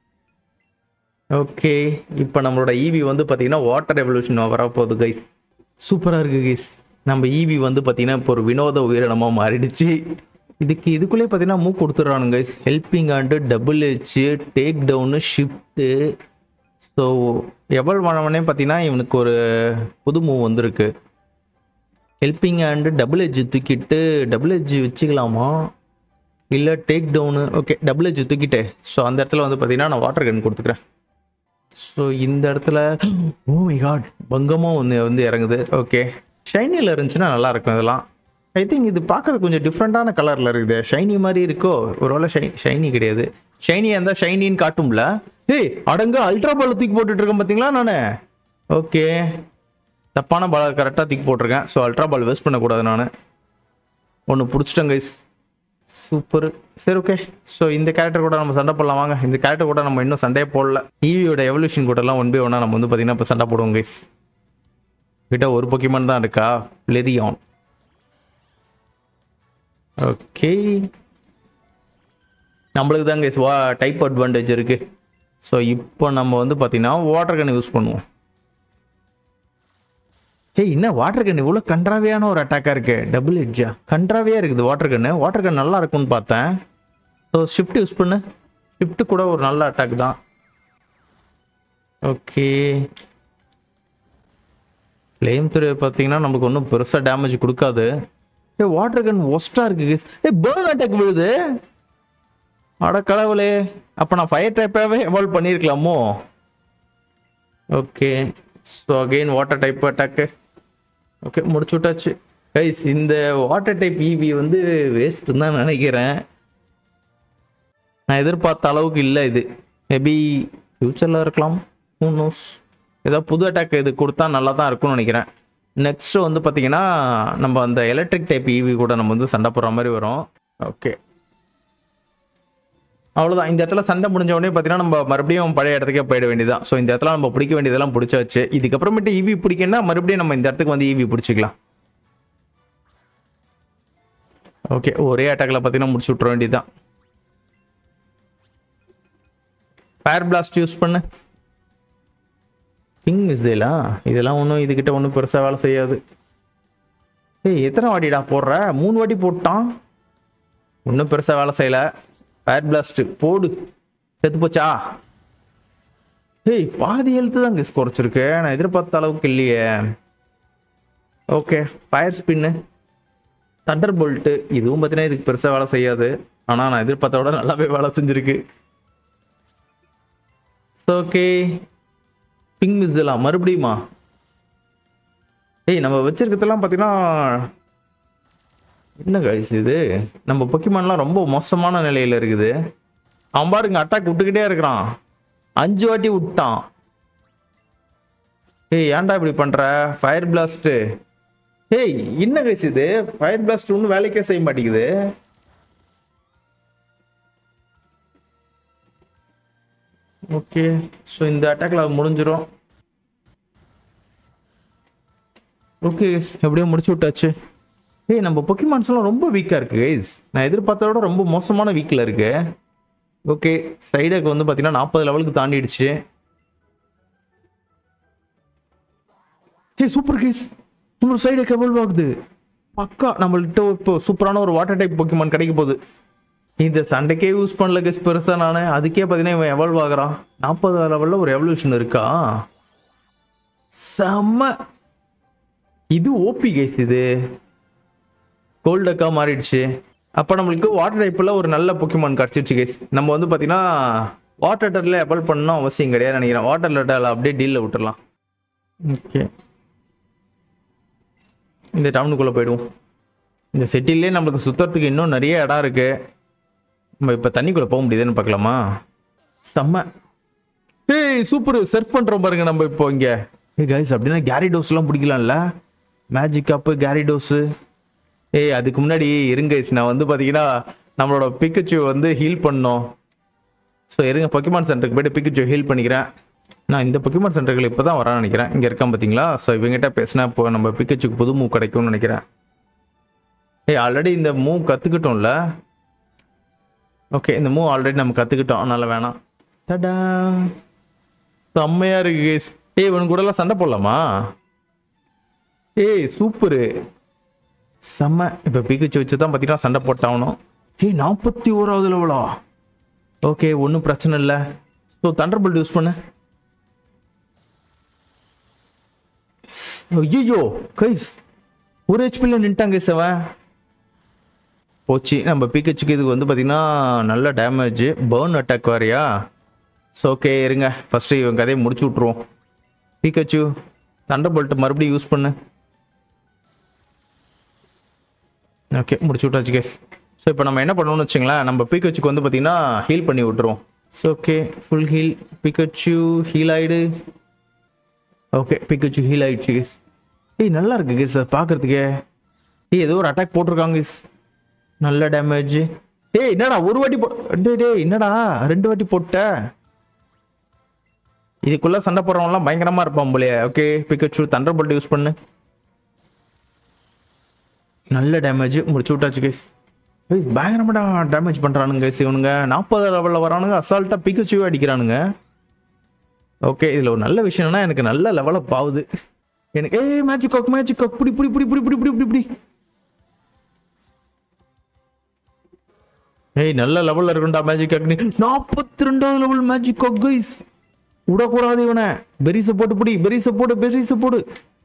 ஓகே இப்போ நம்மளோட ஈவி வந்து பார்த்தீங்கன்னா வாட்டர் எவல்யூஷன் வரப்போகுது கைஸ் சூப்பராக இருக்குது கைஸ் நம்ம ஈவி வந்து பார்த்தீங்கன்னா இப்போ ஒரு வினோத உயிரினமாக மாறிடுச்சு இதுக்கு இதுக்குள்ளே பார்த்தீங்கன்னா மூக் கொடுத்துட்றானுங்க guys helping hand double edge take down shift so evolve பண்ணவனே பார்த்தீங்கன்னா இவனுக்கு ஒரு புது மூவ் வந்திருக்கு ஹெல்பிங் ஹேண்டு டபுள் எஜ் தூக்கிட்டு டபுள் எஜ் வச்சுக்கலாமா இல்லை take down okay double edge தூக்கிட்டு ஸோ அந்த இடத்துல வந்து பார்த்தீங்கன்னா நான் வாட்டர் கன் கொடுத்துக்கிறேன் ஸோ இந்த இடத்துல ஓ மை காட் பங்கமும் ஒன்று வந்து இறங்குது ஓகே ஷைனியில் இருந்துச்சுன்னா நல்லா இருக்கும் இதெல்லாம் ஐ திங்க் இது பார்க்கறது கொஞ்சம் டிஃப்ரெண்ட்டான கலரில் இருக்குது ஷைனி மாதிரி இருக்கோ ஒருவேளை ஷை ஷைனி கிடையாது ஷைனியாக இருந்தால் ஷைனின்னு காட்டும்ல ஏய் அடங்க அல்ட்ரா பால் தூக்கி போட்டுட்டு இருக்கேன் பார்த்தீங்களா நான் ஓகே தப்பான பால் கரெக்டாக தூக்கி போட்டிருக்கேன் ஸோ அல்ட்ரா பால் வேஸ்ட் பண்ணக்கூடாது நான் ஒன்று பிடிச்சிட்டேன் கைஸ் சூப்பர் சரி ஓகே ஸோ இந்த கேரக்டர் கூட நம்ம சண்டை போடலாம் வாங்க இந்த கேரக்டர் கூட நம்ம இன்னும் சண்டையே போடல ஈவியோட எவல்யூஷன் கூடலாம் ஒன் பை ஒன்னா நம்ம வந்து பார்த்தீங்கன்னா இப்போ சண்டை போடுவோம் கைஸ் கிட்ட ஒரு பொக்கிமான் தான் இருக்கா பிளெரியான் ஓகே நம்மளுக்கு தான் கைஸ் வா டைப் அட்வான்டேஜ் இருக்கு ஸோ இப்போ நம்ம வந்து பார்த்தீங்கன்னா வாட்டர் கன் யூஸ் பண்ணுவோம் ஏய் என்ன வாட்டர் கன் இவ்வளோ கன்றாவியான ஒரு அட்டாக்காக இருக்கு டபுள் எட்ஜா கன்றாவியாக இருக்குது வாட்டர் கன்னு வாட்டர் கன் நல்லா இருக்கும்னு பார்த்தேன் ஸோ ஷிஃப்ட் யூஸ் பண்ணு ஷிஃப்ட் கூட ஒரு நல்ல அட்டாக் தான் ஓகே ஃப்ளேம் துறை பார்த்தீங்கன்னா நமக்கு ஒன்றும் பெருசாக டேமேஜ் கொடுக்காது ஏ வாட்டர் கன் ஒஸ்ட்டாக இருக்கு ஏ பேர்ன் அட்டாக் விழுது அட கடவுளே அப்போ நான் ஃபயர் டைப்பாகவே எவால்வ் பண்ணியிருக்கலாமோ okay so again water type attack okay முடிச்சு விட்டாச்சு கைஸ் இந்த வாட்டர் டைப் ஈவி வந்து வேஸ்ட்டுன்னு தான் நினைக்கிறேன் நான் எதிர்பார்த்த அளவுக்கு இல்லை இது மேபி ஃப்யூச்சரில் இருக்கலாம் நோஸ் ஏதோ புது அட்டாக் இது கொடுத்தா நல்லா தான் இருக்கும்னு நினைக்கிறேன் நெக்ஸ்ட் வந்து பார்த்தீங்கன்னா நம்ம அந்த எலக்ட்ரிக் டைப் ஈவி கூட நம்ம வந்து சண்டை போடுற மாதிரி வரும் ஓகே அவ்வளோதான் இந்த இடத்துல சண்டை முடிஞ்ச உடனே பார்த்தீங்கன்னா நம்ம மறுபடியும் பழைய இடத்துக்கே போயிட வேண்டியதான் ஸோ இந்த இடத்துல நம்ம பிடிக்க வேண்டியதெல்லாம் பிடிச்சாச்சு இதுக்கப்புறமேட்டு ஈவி பிடிக்கணும்னா மறுபடியும் நம்ம இந்த இடத்துக்கு வந்து ஈவி பிடிச்சிக்கலாம் ஓகே ஒரே அட்டாக்ல பார்த்தீங்கன்னா முடிச்சு விட்ற வேண்டியதுதான் ஃபயர் பிளாஸ்ட் யூஸ் பண்ணு பிங் இதெல்லாம் இதெல்லாம் ஒன்றும் இதுகிட்ட ஒன்றும் பெருசாக வேலை செய்யாது ஏய் எத்தனை வாட்டிடா போடுற மூணு வாட்டி போட்டான் ஒன்றும் பெருசாக வேலை செய்யலை ஃபயர் பிளாஸ்ட் போடு செத்து போச்சா ஏய் பாதி எழுத்து தான் கெஸ் குறைச்சிருக்கு நான் எதிர்பார்த்த அளவுக்கு இல்லையே okay fire spin thunderbolt இதுவும் பார்த்தீங்கன்னா இதுக்கு பெருசாக வேலை செய்யாது ஆனால் நான் எதிர்பார்த்த விட நல்லாவே வேலை செஞ்சுருக்கு ஓகே பிங் மிஸ்லாம் மறுபடியுமா ஏய் நம்ம வச்சிருக்கிறதெல்லாம் பார்த்தீங்கன்னா என்ன கைஸ் இது நம்ம பொக்கிமான்லாம் ரொம்ப மோசமான நிலையில இருக்குது அவன் பாருங்க அட்டாக் விட்டுக்கிட்டே இருக்கிறான் அஞ்சு வாட்டி விட்டான் ஏய் ஏன்டா இப்படி பண்ற ஃபயர் பிளாஸ்ட் ஏய் என்ன கைஸ் இது ஃபயர் பிளாஸ்ட் ஒன்றும் வேலைக்கே செய்ய மாட்டேங்குது ஓகே ஸோ இந்த அட்டாக்ல அது முடிஞ்சிரும் ஓகே எப்படியோ முடிச்சு விட்டாச்சு ஏய் நம்ம பொக்கிமான்ஸ்லாம் ரொம்ப வீக்காக இருக்கு கைஸ் நான் எதிர்பார்த்தத விட ரொம்ப மோசமான வீக்கில் இருக்கு ஓகே சைடுக்கு வந்து பார்த்தீங்கன்னா நாற்பது லெவலுக்கு தாண்டிடுச்சு ஏய் சூப்பர் கேஸ் இன்னொரு சைடு எவல்வ் ஆகுது பக்கா நம்மள்கிட்ட இப்போ சூப்பரான ஒரு வாட்டர் டைப் பொக்கிமான் கிடைக்க போகுது இந்த சண்டைக்கே யூஸ் பண்ணல கேஸ் பெருசாக நான் அதுக்கே பார்த்தீங்கன்னா இவன் எவல்வ் ஆகுறான் நாற்பது லெவலில் ஒரு எவல்யூஷன் இருக்கா செம்ம இது ஓபி கேஸ் இது கோல்டக்கா மாறிடுச்சு அப்போ நம்மளுக்கு வாட்டர் டைப்பில் ஒரு நல்ல பொக்கிமான் கிடச்சிருச்சு கேஸ் நம்ம வந்து பார்த்தீங்கன்னா வாட்டர் டரில் எவல் பண்ணணும் அவசியம் கிடையாது நினைக்கிறேன் வாட்டர் லெட்டரில் அப்படியே டீலில் விட்டுறலாம் ஓகே இந்த டவுனுக்குள்ளே போயிடுவோம் இந்த சிட்டிலே நம்மளுக்கு சுற்றுறதுக்கு இன்னும் நிறைய இடம் இருக்கு நம்ம இப்போ தண்ணிக்குள்ளே போக முடியுதுன்னு பார்க்கலாமா செம்ம ஏய் சூப்பர் சர்ஃப் பண்ணுறோம் பாருங்க நம்ம இப்போ இங்கே ஏய் கைஸ் அப்படின்னா கேரிடோஸ்லாம் பிடிக்கலாம்ல மேஜிக் கப்பு கேரிடோஸு ஏய் அதுக்கு முன்னாடி இருங்க guys, நான் வந்து பார்த்தீங்கன்னா நம்மளோட பிக்கச்சு வந்து ஹீல் பண்ணோம் ஸோ இருங்க பொக்கிமான் சென்டருக்கு போயிட்டு பிக்கச்சு ஹீல் பண்ணிக்கிறேன் நான் இந்த பொக்கிமான் சென்டருக்கு இப்போ தான் வரான்னு நினைக்கிறேன் இங்கே இருக்கான் பார்த்தீங்களா ஸோ இவங்ககிட்ட பேசினா இப்போ நம்ம பிக்கச்சுக்கு புது மூவ் கிடைக்கும்னு நினைக்கிறேன் ஏய் ஆல்ரெடி இந்த மூவ் கற்றுக்கிட்டோம்ல ஓகே இந்த மூவ் ஆல்ரெடி நம்ம கற்றுக்கிட்டோம் அதனால வேணாம் தடா செம்மையா இருக்கு guys. ஏய் இவனுக்கு கூடலாம் சண்டை போடலாமா ஏய் சூப்பரு செம்ம இப்போ பிகிச்சு வச்சு தான் பார்த்தீங்கன்னா சண்டை போட்டாகணும் ஏய் நாற்பத்தி ஓராவது லெவலா ஓகே ஒன்றும் பிரச்சனை இல்லை ஸோ தண்டர் போல்ட் யூஸ் பண்ணு ஐயோ கைஸ் ஒரு ஹெச்பியில் நின்ட்டாங்க கைஸ் அவன் போச்சு நம்ம பிக்கச்சுக்கு இதுக்கு வந்து பார்த்தீங்கன்னா நல்ல டேமேஜ் பேர்ன் அட்டாக் வேறையா ஸோ ஓகே இருங்க ஃபஸ்ட்டு இவன் கதையை முடிச்சு விட்ருவோம் பிக்கச்சு தண்டர் போல்ட் மறுபடியும் யூஸ் பண்ணு ஓகே முடிச்சு விட்டாச்சு கேஸ் ஸோ இப்போ நம்ம என்ன பண்ணணும்னு வச்சுங்களேன் நம்ம பிக்கச்சுக்கு வந்து பார்த்தீங்கன்னா ஹீல் பண்ணி விட்டுருவோம் so okay full heal Pikachu heal ஆயிடு ஓகே பிக்கச்சு ஹீல் ஆயிடுச்சு கேஸ் ஏய் நல்லா இருக்கு கேஸ் பார்க்கறதுக்கே ஏய் ஏதோ ஒரு அட்டாக் போட்டிருக்காங்க கேஸ் நல்ல டேமேஜ் ஏய் என்னடா ஒரு வாட்டி போ டேய் டேய் என்னடா ரெண்டு வாட்டி போட்ட இதுக்குள்ள சண்டை போடுறவங்கலாம் பயங்கரமா இருப்பான் போலயே okay Pikachu thunderbolt use பண்ணு நல்ல டேமேஜ் முடிச்சு விட்டாச்சு கைஸ் கைஸ் பயங்கரமாடா டேமேஜ் பண்ணுறானுங்க கைஸ் இவனுங்க நாற்பது லெவலில் வரானுங்க அசால்ட்டாக பிக்கச்சுவே அடிக்கிறானுங்க ஓகே இதில் ஒரு நல்ல விஷயம் என்னன்னா எனக்கு நல்ல லெவலில் பாவுது எனக்கு ஏய் மேஜிக் காக் மேஜிக் காக் புடி புடி புடி புடி புடி புடி புடி புடி ஏய் நல்ல லெவலில் இருக்கும்டா மேஜிக் காக் நீ நாற்பத்தி ரெண்டாவது லெவல் மேஜிக் காக் கைஸ் விடக்கூடாது இவனை பெரிசை போட்டு பிடி பெரிசை போடு பெரிசை போடு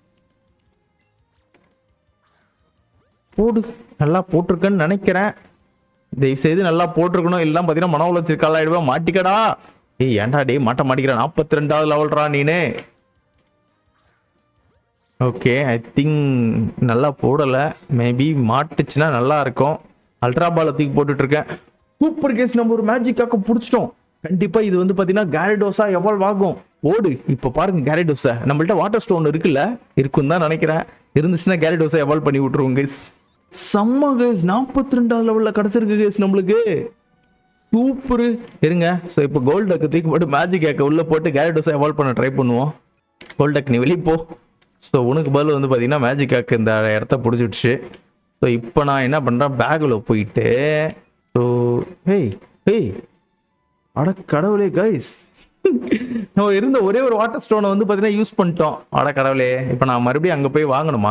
போடு நல்லா போட்டிருக்கேன்னு நினைக்கிறேன் தயவு செய்து நல்லா போட்டிருக்கணும் எல்லாம் பார்த்தீங்கன்னா மன உளைச்சல் ஆயிடுவேன் மாட்டிக்கடா ஏய் ஏன்டா டேய் மாட்ட மாட்டிக்கிறேன் நாற்பத்தி ரெண்டாவது லெவல்ரா நீனு ஓகே ஐ திங்க் நல்லா போடலை மேபி மாட்டுச்சுன்னா நல்லா இருக்கும் அல்ட்ரா பாலை தூக்கி போட்டுட்டு இருக்கேன் சூப்பர் கேஸ் நம்ம ஒரு மேஜிக்காக பிடிச்சிட்டோம் கண்டிப்பா இது வந்து பாத்தீங்கன்னா கேரடோஸா எவால்வ் ஆகும் ஓடு இப்போ பாருங்க கேரடோஸா நம்மள்ட்ட வாட்டர் ஸ்டோன் இருக்குல்ல இருக்குன்னு தான் நினைக்கிறேன் இருந்துச்சுன்னா கேரடோஸா எவால்வ் பண்ணி விட்டுருவோம் கைஸ் செம்ம கைஸ் நாற்பத்தி ரெண்டாவது லெவலில் கிடச்சிருக்கு கைஸ் நம்மளுக்கு சூப்பர் இருங்க ஸோ இப்போ கோல்ட் டக்கு தூக்கி போட்டு மேஜிக் கேக்க உள்ள போட்டு கேரடோஸை எவால்வ் பண்ண ட்ரை பண்ணுவோம் கோல்ட் டக் நீ வெளியே போ ஸோ உனக்கு பதில் வந்து பார்த்தீங்கன்னா மேஜிக் கேக் இந்த இடத்த பிடிச்சிடுச்சு ஸோ இப்போ நான் என்ன பண்ணுறேன் பேக்கில் போயிட்டு ஸோ ஹேய் ஹேய் அட கடவுளே கைஸ் நம்ம இருந்த ஒரே ஒரு வாட்டர் ஸ்டோனை வந்து பார்த்தீங்கன்னா யூஸ் பண்ணிட்டோம் அட கடவுளே இப்போ நான் மறுபடியும் அங்கே போய் வாங்கணுமா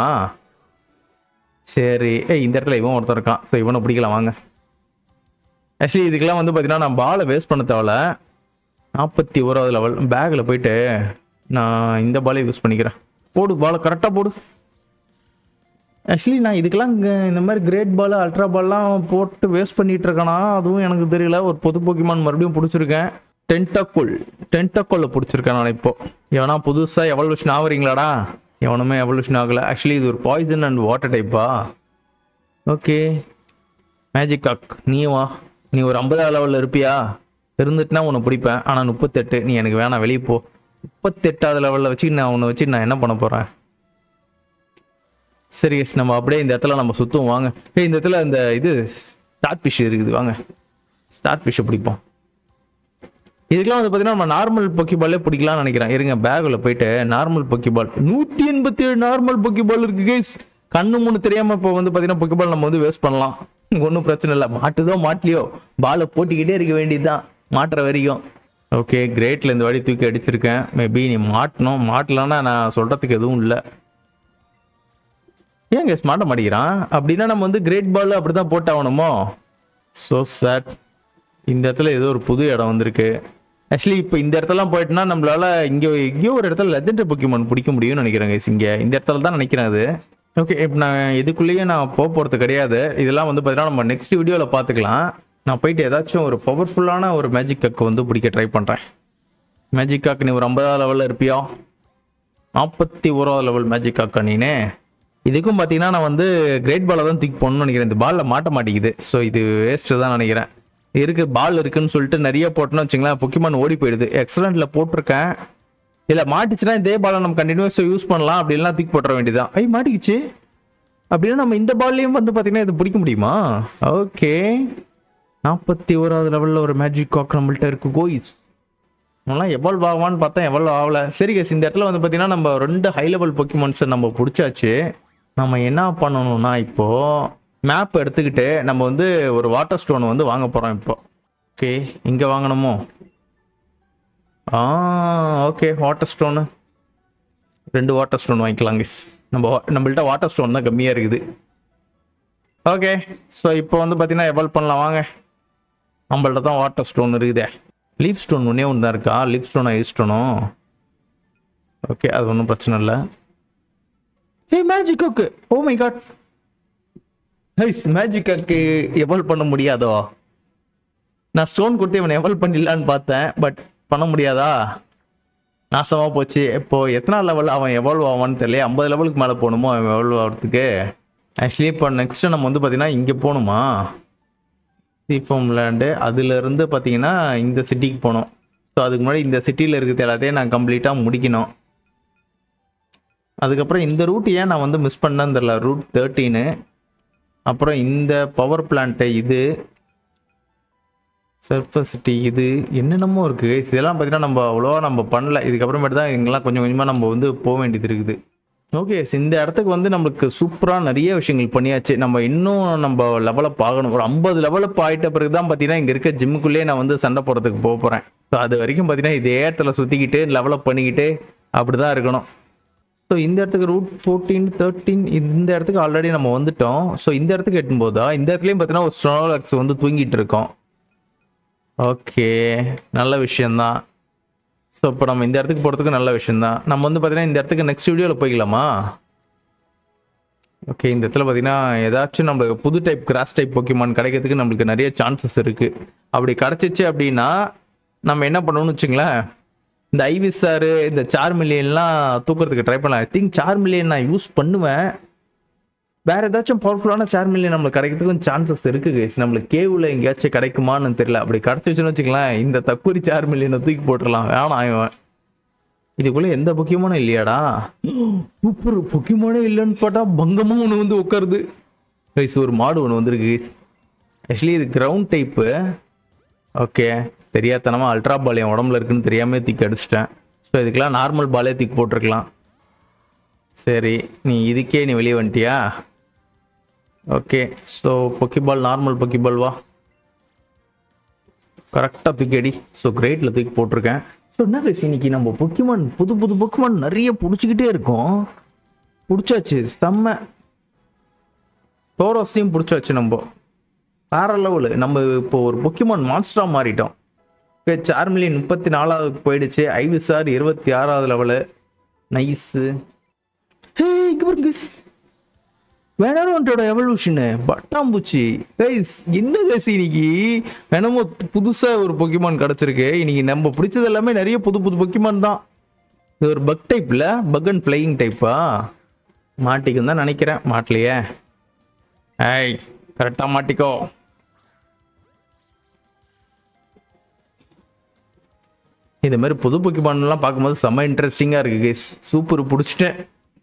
சரி ஏய் இந்த இடத்துல இவன் ஒருத்தன் இருக்கான் ஸோ இவனை பிடிக்கலாம் வாங்க ஆக்சுவலி இதுக்கெல்லாம் வந்து பார்த்தீங்கன்னா நான் பாலை வேஸ்ட் பண்ண தேவையில்ல நாற்பத்தி ஓராவது லெவல் பேக்கில் போயிட்டு நான் இந்த பாலை யூஸ் பண்ணிக்கிறேன் போடு பாலை கரெக்டாக போடு ஆக்சுவலி நான் இதுக்கெல்லாம் இங்கே இந்த மாதிரி கிரேட் பால் அல்ட்ரா பால்லாம் போட்டு வேஸ்ட் பண்ணிட்டு இருக்கேனா அதுவும் எனக்கு தெரியல ஒரு பொது போக்கிமான் மறுபடியும் பிடிச்சிருக்கேன் டென்டக்குள் டென்டக்குள்ள பிடிச்சிருக்கேன் நான் இப்போ எவனா புதுசாக எவல்யூஷன் ஆகுறீங்களாடா எவனுமே எவல்யூஷன் ஆகலை ஆக்சுவலி இது ஒரு பாய்சன் அண்ட் வாட்டர் டைப்பா ஓகே மேஜிக் காக் நீ வா நீ ஒரு ஐம்பதாவது லெவலில் இருப்பியா இருந்துட்டுனா உன்னை பிடிப்பேன் ஆனால் முப்பத்தெட்டு நீ எனக்கு வேணாம் வெளியே போ முப்பத்தெட்டாவது லெவலில் வச்சு நான் உன்னை வச்சு நான் என்ன பண்ண போகிறேன் சரி எஸ் நம்ம அப்படியே இந்த இடத்துல நம்ம சுற்றுவோம் வாங்க ஏய் இந்த இடத்துல இந்த இது ஸ்டார்ட் ஃபிஷ் இருக்குது வாங்க ஸ்டார்ட் ஃபிஷ்ஷை பிடிப்போம் இதுக்கெல்லாம் வந்து பார்த்தீங்கன்னா நம்ம நார்மல் பொக்கி பாலே பிடிக்கலாம்னு நினைக்கிறேன் இருங்க பேக்கில் போயிட்டு நார்மல் பொக்கி பால் நூற்றி எண்பத்தி ஏழு நார்மல் பொக்கி பால் இருக்கு கைஸ் கண்ணு மூணு தெரியாமல் இப்போ வந்து பார்த்தீங்கன்னா பொக்கி பால் நம்ம வந்து வேஸ்ட் பண்ணலாம் ஒன்றும் பிரச்சனை இல்லை மாட்டுதோ மாட்டலையோ பாலை போட்டிக்கிட்டே இருக்க வேண்டியதுதான் மாட்டுற வரைக்கும் ஓகே கிரேட்ல இந்த வாடி தூக்கி அடிச்சிருக்கேன் மேபி நீ மாட்டணும் மாட்டலன்னா நான் சொல்கிறதுக்கு எதுவும் இல்லை ஏன் கேஸ் மாட்ட மாட்டேங்கிறான் அப்படின்னா நம்ம வந்து கிரேட் பால் அப்படி தான் போட்டாகணுமோ ஸோ சேட் இந்த இடத்துல ஏதோ ஒரு புது இடம் வந்திருக்கு ஆக்சுவலி இப்போ இந்த இடத்துலலாம் போயிட்டுனா நம்மளால இங்கே எங்கேயோ ஒரு இடத்துல லெஜெண்டரி பொக்கிமான் பிடிக்க முடியும்னு நினைக்கிறேன் guys இங்கே இந்த இடத்துல தான் நினைக்கிறேன் அது ஓகே இப்போ நான் இதுக்குள்ளேயே நான் போக போகிறது கிடையாது இதெல்லாம் வந்து பார்த்தீங்கன்னா நம்ம நெக்ஸ்ட் வீடியோவில் பார்த்துக்கலாம் நான் போயிட்டு ஏதாச்சும் ஒரு பவர்ஃபுல்லான ஒரு மேஜிக் கக்கை வந்து பிடிக்க ட்ரை பண்ணுறேன் மேஜிக் காக்கு நீ ஒரு ஐம்பதாவது லெவலில் இருப்பியா நாற்பத்தி ஓராவது லெவல் மேஜிக் காக்கா நீனே இதுக்கும் பார்த்தீங்கன்னா நான் வந்து கிரேட் பாலை தான் தூக்கி போடணும்னு நினைக்கிறேன் இந்த பாலில் மாட்ட மாட்டேங்குது ஸோ இது வேஸ்ட்டு தான் நினைக்கிறேன் இருக்கு பால் இருக்குன்னு சொல்லிட்டு நிறைய போட்டோன்னு வச்சுங்களேன் பொக்கிமான் ஓடி போயிடுது எக்ஸலண்ட்ல போட்டிருக்கேன் இல்லை மாட்டுச்சுன்னா இதே பாலை நம்ம கண்டினியூஸாக யூஸ் பண்ணலாம் அப்படின்லாம் தூக்கி போட்டுற வேண்டியதான் ஐய் மாட்டிக்கிச்சு அப்படின்னா நம்ம இந்த பால்லையும் வந்து பார்த்தீங்கன்னா இது பிடிக்க முடியுமா ஓகே நாற்பத்தி ஓராவது லெவலில் ஒரு மேஜிக் காக் நம்மள்ட்ட இருக்கு கோயிஸ் நம்மளாம் எவால்வ் ஆகுமான்னு பார்த்தா எவால்வ் ஆகல சரி கேஸ் இந்த இடத்துல வந்து பார்த்தீங்கன்னா நம்ம ரெண்டு ஹை லெவல் பொக்கிமான்ஸை நம்ம பிடிச்சாச்சு நம்ம என்ன பண்ணணும்னா இப்போ மேப் எடுத்துக்கிட்டு நம்ம வந்து ஒரு வாட்டர் ஸ்டோன் வந்து வாங்க போகிறோம் இப்போ ஓகே இங்கே வாங்கணுமோ ஆ ஓகே வாட்டர் ஸ்டோனு ரெண்டு வாட்டர் ஸ்டோன் வாங்கிக்கலாம் guys. நம்ம wa- நம்மள்ட்ட வாட்டர் ஸ்டோன் தான் கம்மியாக இருக்குது ஓகே ஸோ இப்போ வந்து பார்த்தீங்கன்னா எவால்வ் பண்ணலாம் வாங்க நம்மள்ட்ட தான் வாட்டர் ஸ்டோன் இருக்குதே லீஃப் ஸ்டோன் ஒன்றே ஒன்று தான் இருக்கா லீஃப் ஸ்டோனை யூஸ்டனும் ஓகே அது ஒன்றும் பிரச்சனை இல்லை hey magic okay oh my god guys மேஜிக்காக்கு எவால்வ் பண்ண முடியாதோ நான் ஸ்டோன் கொடுத்து இவனை எவால்வ் பண்ணிடலான்னு பார்த்தேன் பட் பண்ண முடியாதா நாசமாக போச்சு இப்போ எத்தனை லெவல் அவன் எவால்வ் ஆவான்னு தெரியல ஐம்பது லெவலுக்கு மேலே போகணுமோ அவன் எவால்வ் ஆகிறதுக்கு ஆக்சுவலி இப்போ நெக்ஸ்ட்டு நம்ம வந்து பார்த்தீங்கன்னா இங்கே போகணுமா சீஃபோம் லேண்டு அதுலேருந்து பார்த்தீங்கன்னா இந்த சிட்டிக்கு போகணும் ஸோ அதுக்கு முன்னாடி இந்த சிட்டியில் இருக்கிறது எல்லாத்தையும் நான் கம்ப்ளீட்டாக முடிக்கணும் அதுக்கப்புறம் இந்த ரூட் ஏன் நான் வந்து மிஸ் பண்ணேன்னு தெரில ரூட் தேர்ட்டீனு அப்புறம் இந்த பவர் பிளான்ட்டு இது சர்ஃபர் சிட்டி இது என்னென்னமோ இருக்குது இதெல்லாம் பார்த்தீங்கன்னா நம்ம அவ்வளோவா நம்ம பண்ணல இதுக்கப்புறமேட்டு தான் இங்கெல்லாம் கொஞ்சம் கொஞ்சமாக நம்ம வந்து போக வேண்டியது இருக்குது ஓகே இந்த இடத்துக்கு வந்து நம்மளுக்கு சூப்பராக நிறைய விஷயங்கள் பண்ணியாச்சு நம்ம இன்னும் நம்ம லெவலப் ஆகணும் ஒரு ஐம்பது லெவலப் ஆகிட்ட பிறகு தான் பார்த்தீங்கன்னா இங்கே இருக்க ஜிம்முக்குள்ளேயே நான் வந்து சண்டை போடுறதுக்கு போக போகிறேன் ஸோ அது வரைக்கும் பார்த்தீங்கன்னா இதே இடத்துல சுற்றிக்கிட்டு லெவலப் பண்ணிக்கிட்டு அப்படி தான் இருக்கணும் ஸோ இந்த இடத்துக்கு ரூட் ஃபோர்டீன் தேர்ட்டீன் இந்த இடத்துக்கு ஆல்ரெடி நம்ம வந்துட்டோம் ஸோ இந்த இடத்துக்கு எட்டும் போதா இந்த இடத்துலையும் பார்த்தீங்கன்னா ஒரு ஸ்னோலாக்ஸ் வந்து தூங்கிட்டு இருக்கோம் ஓகே நல்ல விஷயந்தான் ஸோ இப்போ நம்ம இந்த இடத்துக்கு போகிறதுக்கு நல்ல விஷயந்தான் நம்ம வந்து பார்த்தீங்கன்னா இந்த இடத்துக்கு நெக்ஸ்ட் வீடியோவில் போய்க்கலாமா ஓகே இந்த இடத்துல பார்த்தீங்கன்னா ஏதாச்சும் நம்மளுக்கு புது டைப் கிராஸ் டைப் பொக்கிமான் கிடைக்கிறதுக்கு நம்மளுக்கு நிறைய சான்சஸ் இருக்குது அப்படி கிடச்சிச்சு அப்படின்னா நம்ம என்ன பண்ணணும்னு வச்சுங்களேன் இந்த ஐவிஸ் சாரு இந்த சார்மில்லியன்லாம் தூக்குறதுக்கு ட்ரை பண்ணலாம் ஐ திங்க் சார்மில்லியன் நான் யூஸ் பண்ணுவேன் வேற ஏதாச்சும் பவர்ஃபுல்லான சார்மில்லியன் நம்மளுக்கு கிடைக்கிறதுக்கும் சான்சஸ் இருக்கு கைஸ் நம்மளுக்கு கேவில் எங்கேயாச்சும் கிடைக்குமான்னு தெரியல அப்படி கிடச்சிச்சுன்னு வச்சுக்கலாம் இந்த தக்குரி சார்மில்லியனை தூக்கி போட்டுடலாம் வேணாம் இவன் இதுக்குள்ள எந்த பொக்கியமானும் இல்லையாடா சூப்பர் பொக்கியமானே இல்லைன்னு பார்த்தா பங்கமும் ஒன்று வந்து உட்காருது கைஸ் ஒரு மாடு ஒன்று வந்திருக்கு கைஸ் ஆக்சுவலி இது கிரவுண்ட் டைப்பு ஓகே தெரியாதனமா அல்ட்ரா பால் என் உடம்புல இருக்குன்னு தெரியாம தூக்கி அடிச்சிட்டேன் ஸோ இதுக்கெல்லாம் நார்மல் பாலே தூக்கி போட்டிருக்கலாம் சரி நீ இதுக்கே நீ வெளியே வந்துட்டியா okay so Poke Ball normal Poke Ball வா கரெக்டாக தூக்கி அடி ஸோ கிரேட்டில் தூக்கி போட்டிருக்கேன் ஸோ என்ன guys, இன்னைக்கு நம்ம பொக்கிமான் புது புது பொக்கிமான் நிறைய பிடிச்சிக்கிட்டே இருக்கோம் பிடிச்சாச்சு செம்ம டோரோஸையும் பிடிச்சாச்சு நம்ம வேற லெவலு நம்ம இப்போ ஒரு பொக்கிமான் மான்ஸ்டரா மாறிட்டோம் ஓகே சார்மிலி முப்பத்தி நாலாவது போயிடுச்சு ஐவிசார் இருபத்தி ஆறாவது லெவலு நைஸு ஹே இங்க பாருங்க guys. வேணாரோட எவல்யூஷனு பட்டாம்பூச்சி கைஸ் என்ன கைஸ் இன்னைக்கு என்னமோ புதுசா ஒரு பொக்கிமான் கிடைச்சிருக்கு இன்னைக்கு நம்ம பிடிச்சது எல்லாமே நிறைய புது புது பொக்கிமான் தான் இது ஒரு பக் டைப்ல பக் அண்ட் ஃப்ளையிங் டைப்பா மாட்டிக்கும் தான் நினைக்கிறேன் மாட்டலையே ஏய் கரெக்டாக மாட்டிக்கோ இந்த மாதிரி புது பொக்கிமான்லாம் பார்க்கும்போது செம்ம இன்ட்ரெஸ்டிங்காக இருக்கு கைஸ் சூப்பர் பிடிச்சிட்டேன்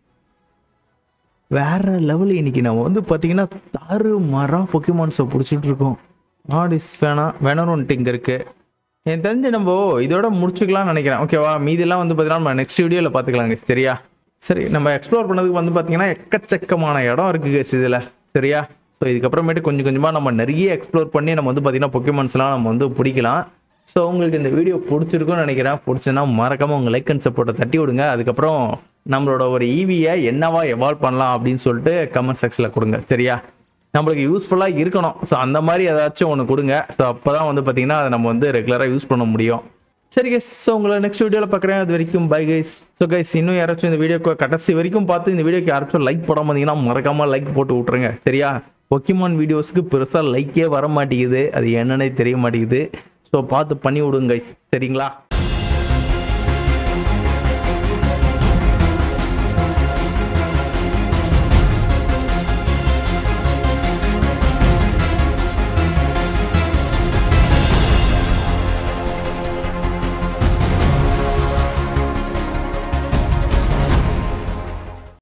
வேற லெவல் இன்னைக்கு நம்ம வந்து பார்த்தீங்கன்னா தாறு மரம் பொக்கிமான்ஸை பிடிச்சிட்டு இருக்கோம் ஆடிஸ் வேணாம் வேணும்னு இங்கே இருக்கு எனக்கு தெரிஞ்சு நம்ம இதோட முடிச்சுக்கலாம்னு நினைக்கிறேன் ஓகேவா மீதிலாம் வந்து பார்த்தீங்கன்னா நம்ம நெக்ஸ்ட் வீடியோவில் பார்த்துக்கலாம் guys, சரியா சரி நம்ம எக்ஸ்ப்ளோர் பண்ணதுக்கு வந்து பார்த்தீங்கன்னா எக்கச்சக்கமான இடம் இருக்கு guys இதில் சரியா ஸோ இதுக்கப்புறமேட்டு கொஞ்சம் கொஞ்சமாக நம்ம நிறைய எக்ஸ்ப்ளோர் பண்ணி நம்ம வந்து பார்த்தீங்கன்னா பொக்கிமான்ஸ்லாம் நம்ம வந்து பிடிக்கலாம் ஸோ உங்களுக்கு இந்த வீடியோ பிடிச்சிருக்கும்னு நினைக்கிறேன் பிடிச்சதுன்னா மறக்காம உங்கள் லைக் அண்ட் சப்போர்ட்டை தட்டி விடுங்க அதுக்கப்புறம் நம்மளோட ஒரு ஈவியை என்னவா எவால்வ் பண்ணலாம் அப்படின்னு சொல்லிட்டு கமெண்ட் செக்ஷனில் கொடுங்க சரியா நம்மளுக்கு யூஸ்ஃபுல்லாக இருக்கணும் ஸோ அந்த மாதிரி ஏதாச்சும் ஒன்று கொடுங்க ஸோ அப்போ தான் வந்து பார்த்தீங்கன்னா அதை நம்ம வந்து ரெகுலராக யூஸ் பண்ண முடியும் சரி கைஸ் ஸோ உங்களை நெக்ஸ்ட் வீடியோவில் பார்க்குறேன் அது வரைக்கும் பை கைஸ் ஸோ கைஸ் இன்னும் யாராச்சும் இந்த வீடியோக்கு கடைசி வரைக்கும் பார்த்து இந்த வீடியோக்கு யாராச்சும் லைக் போடாம இருந்தீங்கன்னா மறக்காம லைக் போட்டு விட்ருங்க சரியா பொக்கிமான் வீடியோஸ்க்கு பெருசாக லைக்கே வர மாட்டேங்குது அது என்னன்னே தெரிய மாட்டேங்குது ஸோ பார்த்து பண்ணி விடுங்க கைஸ் சரிங்களா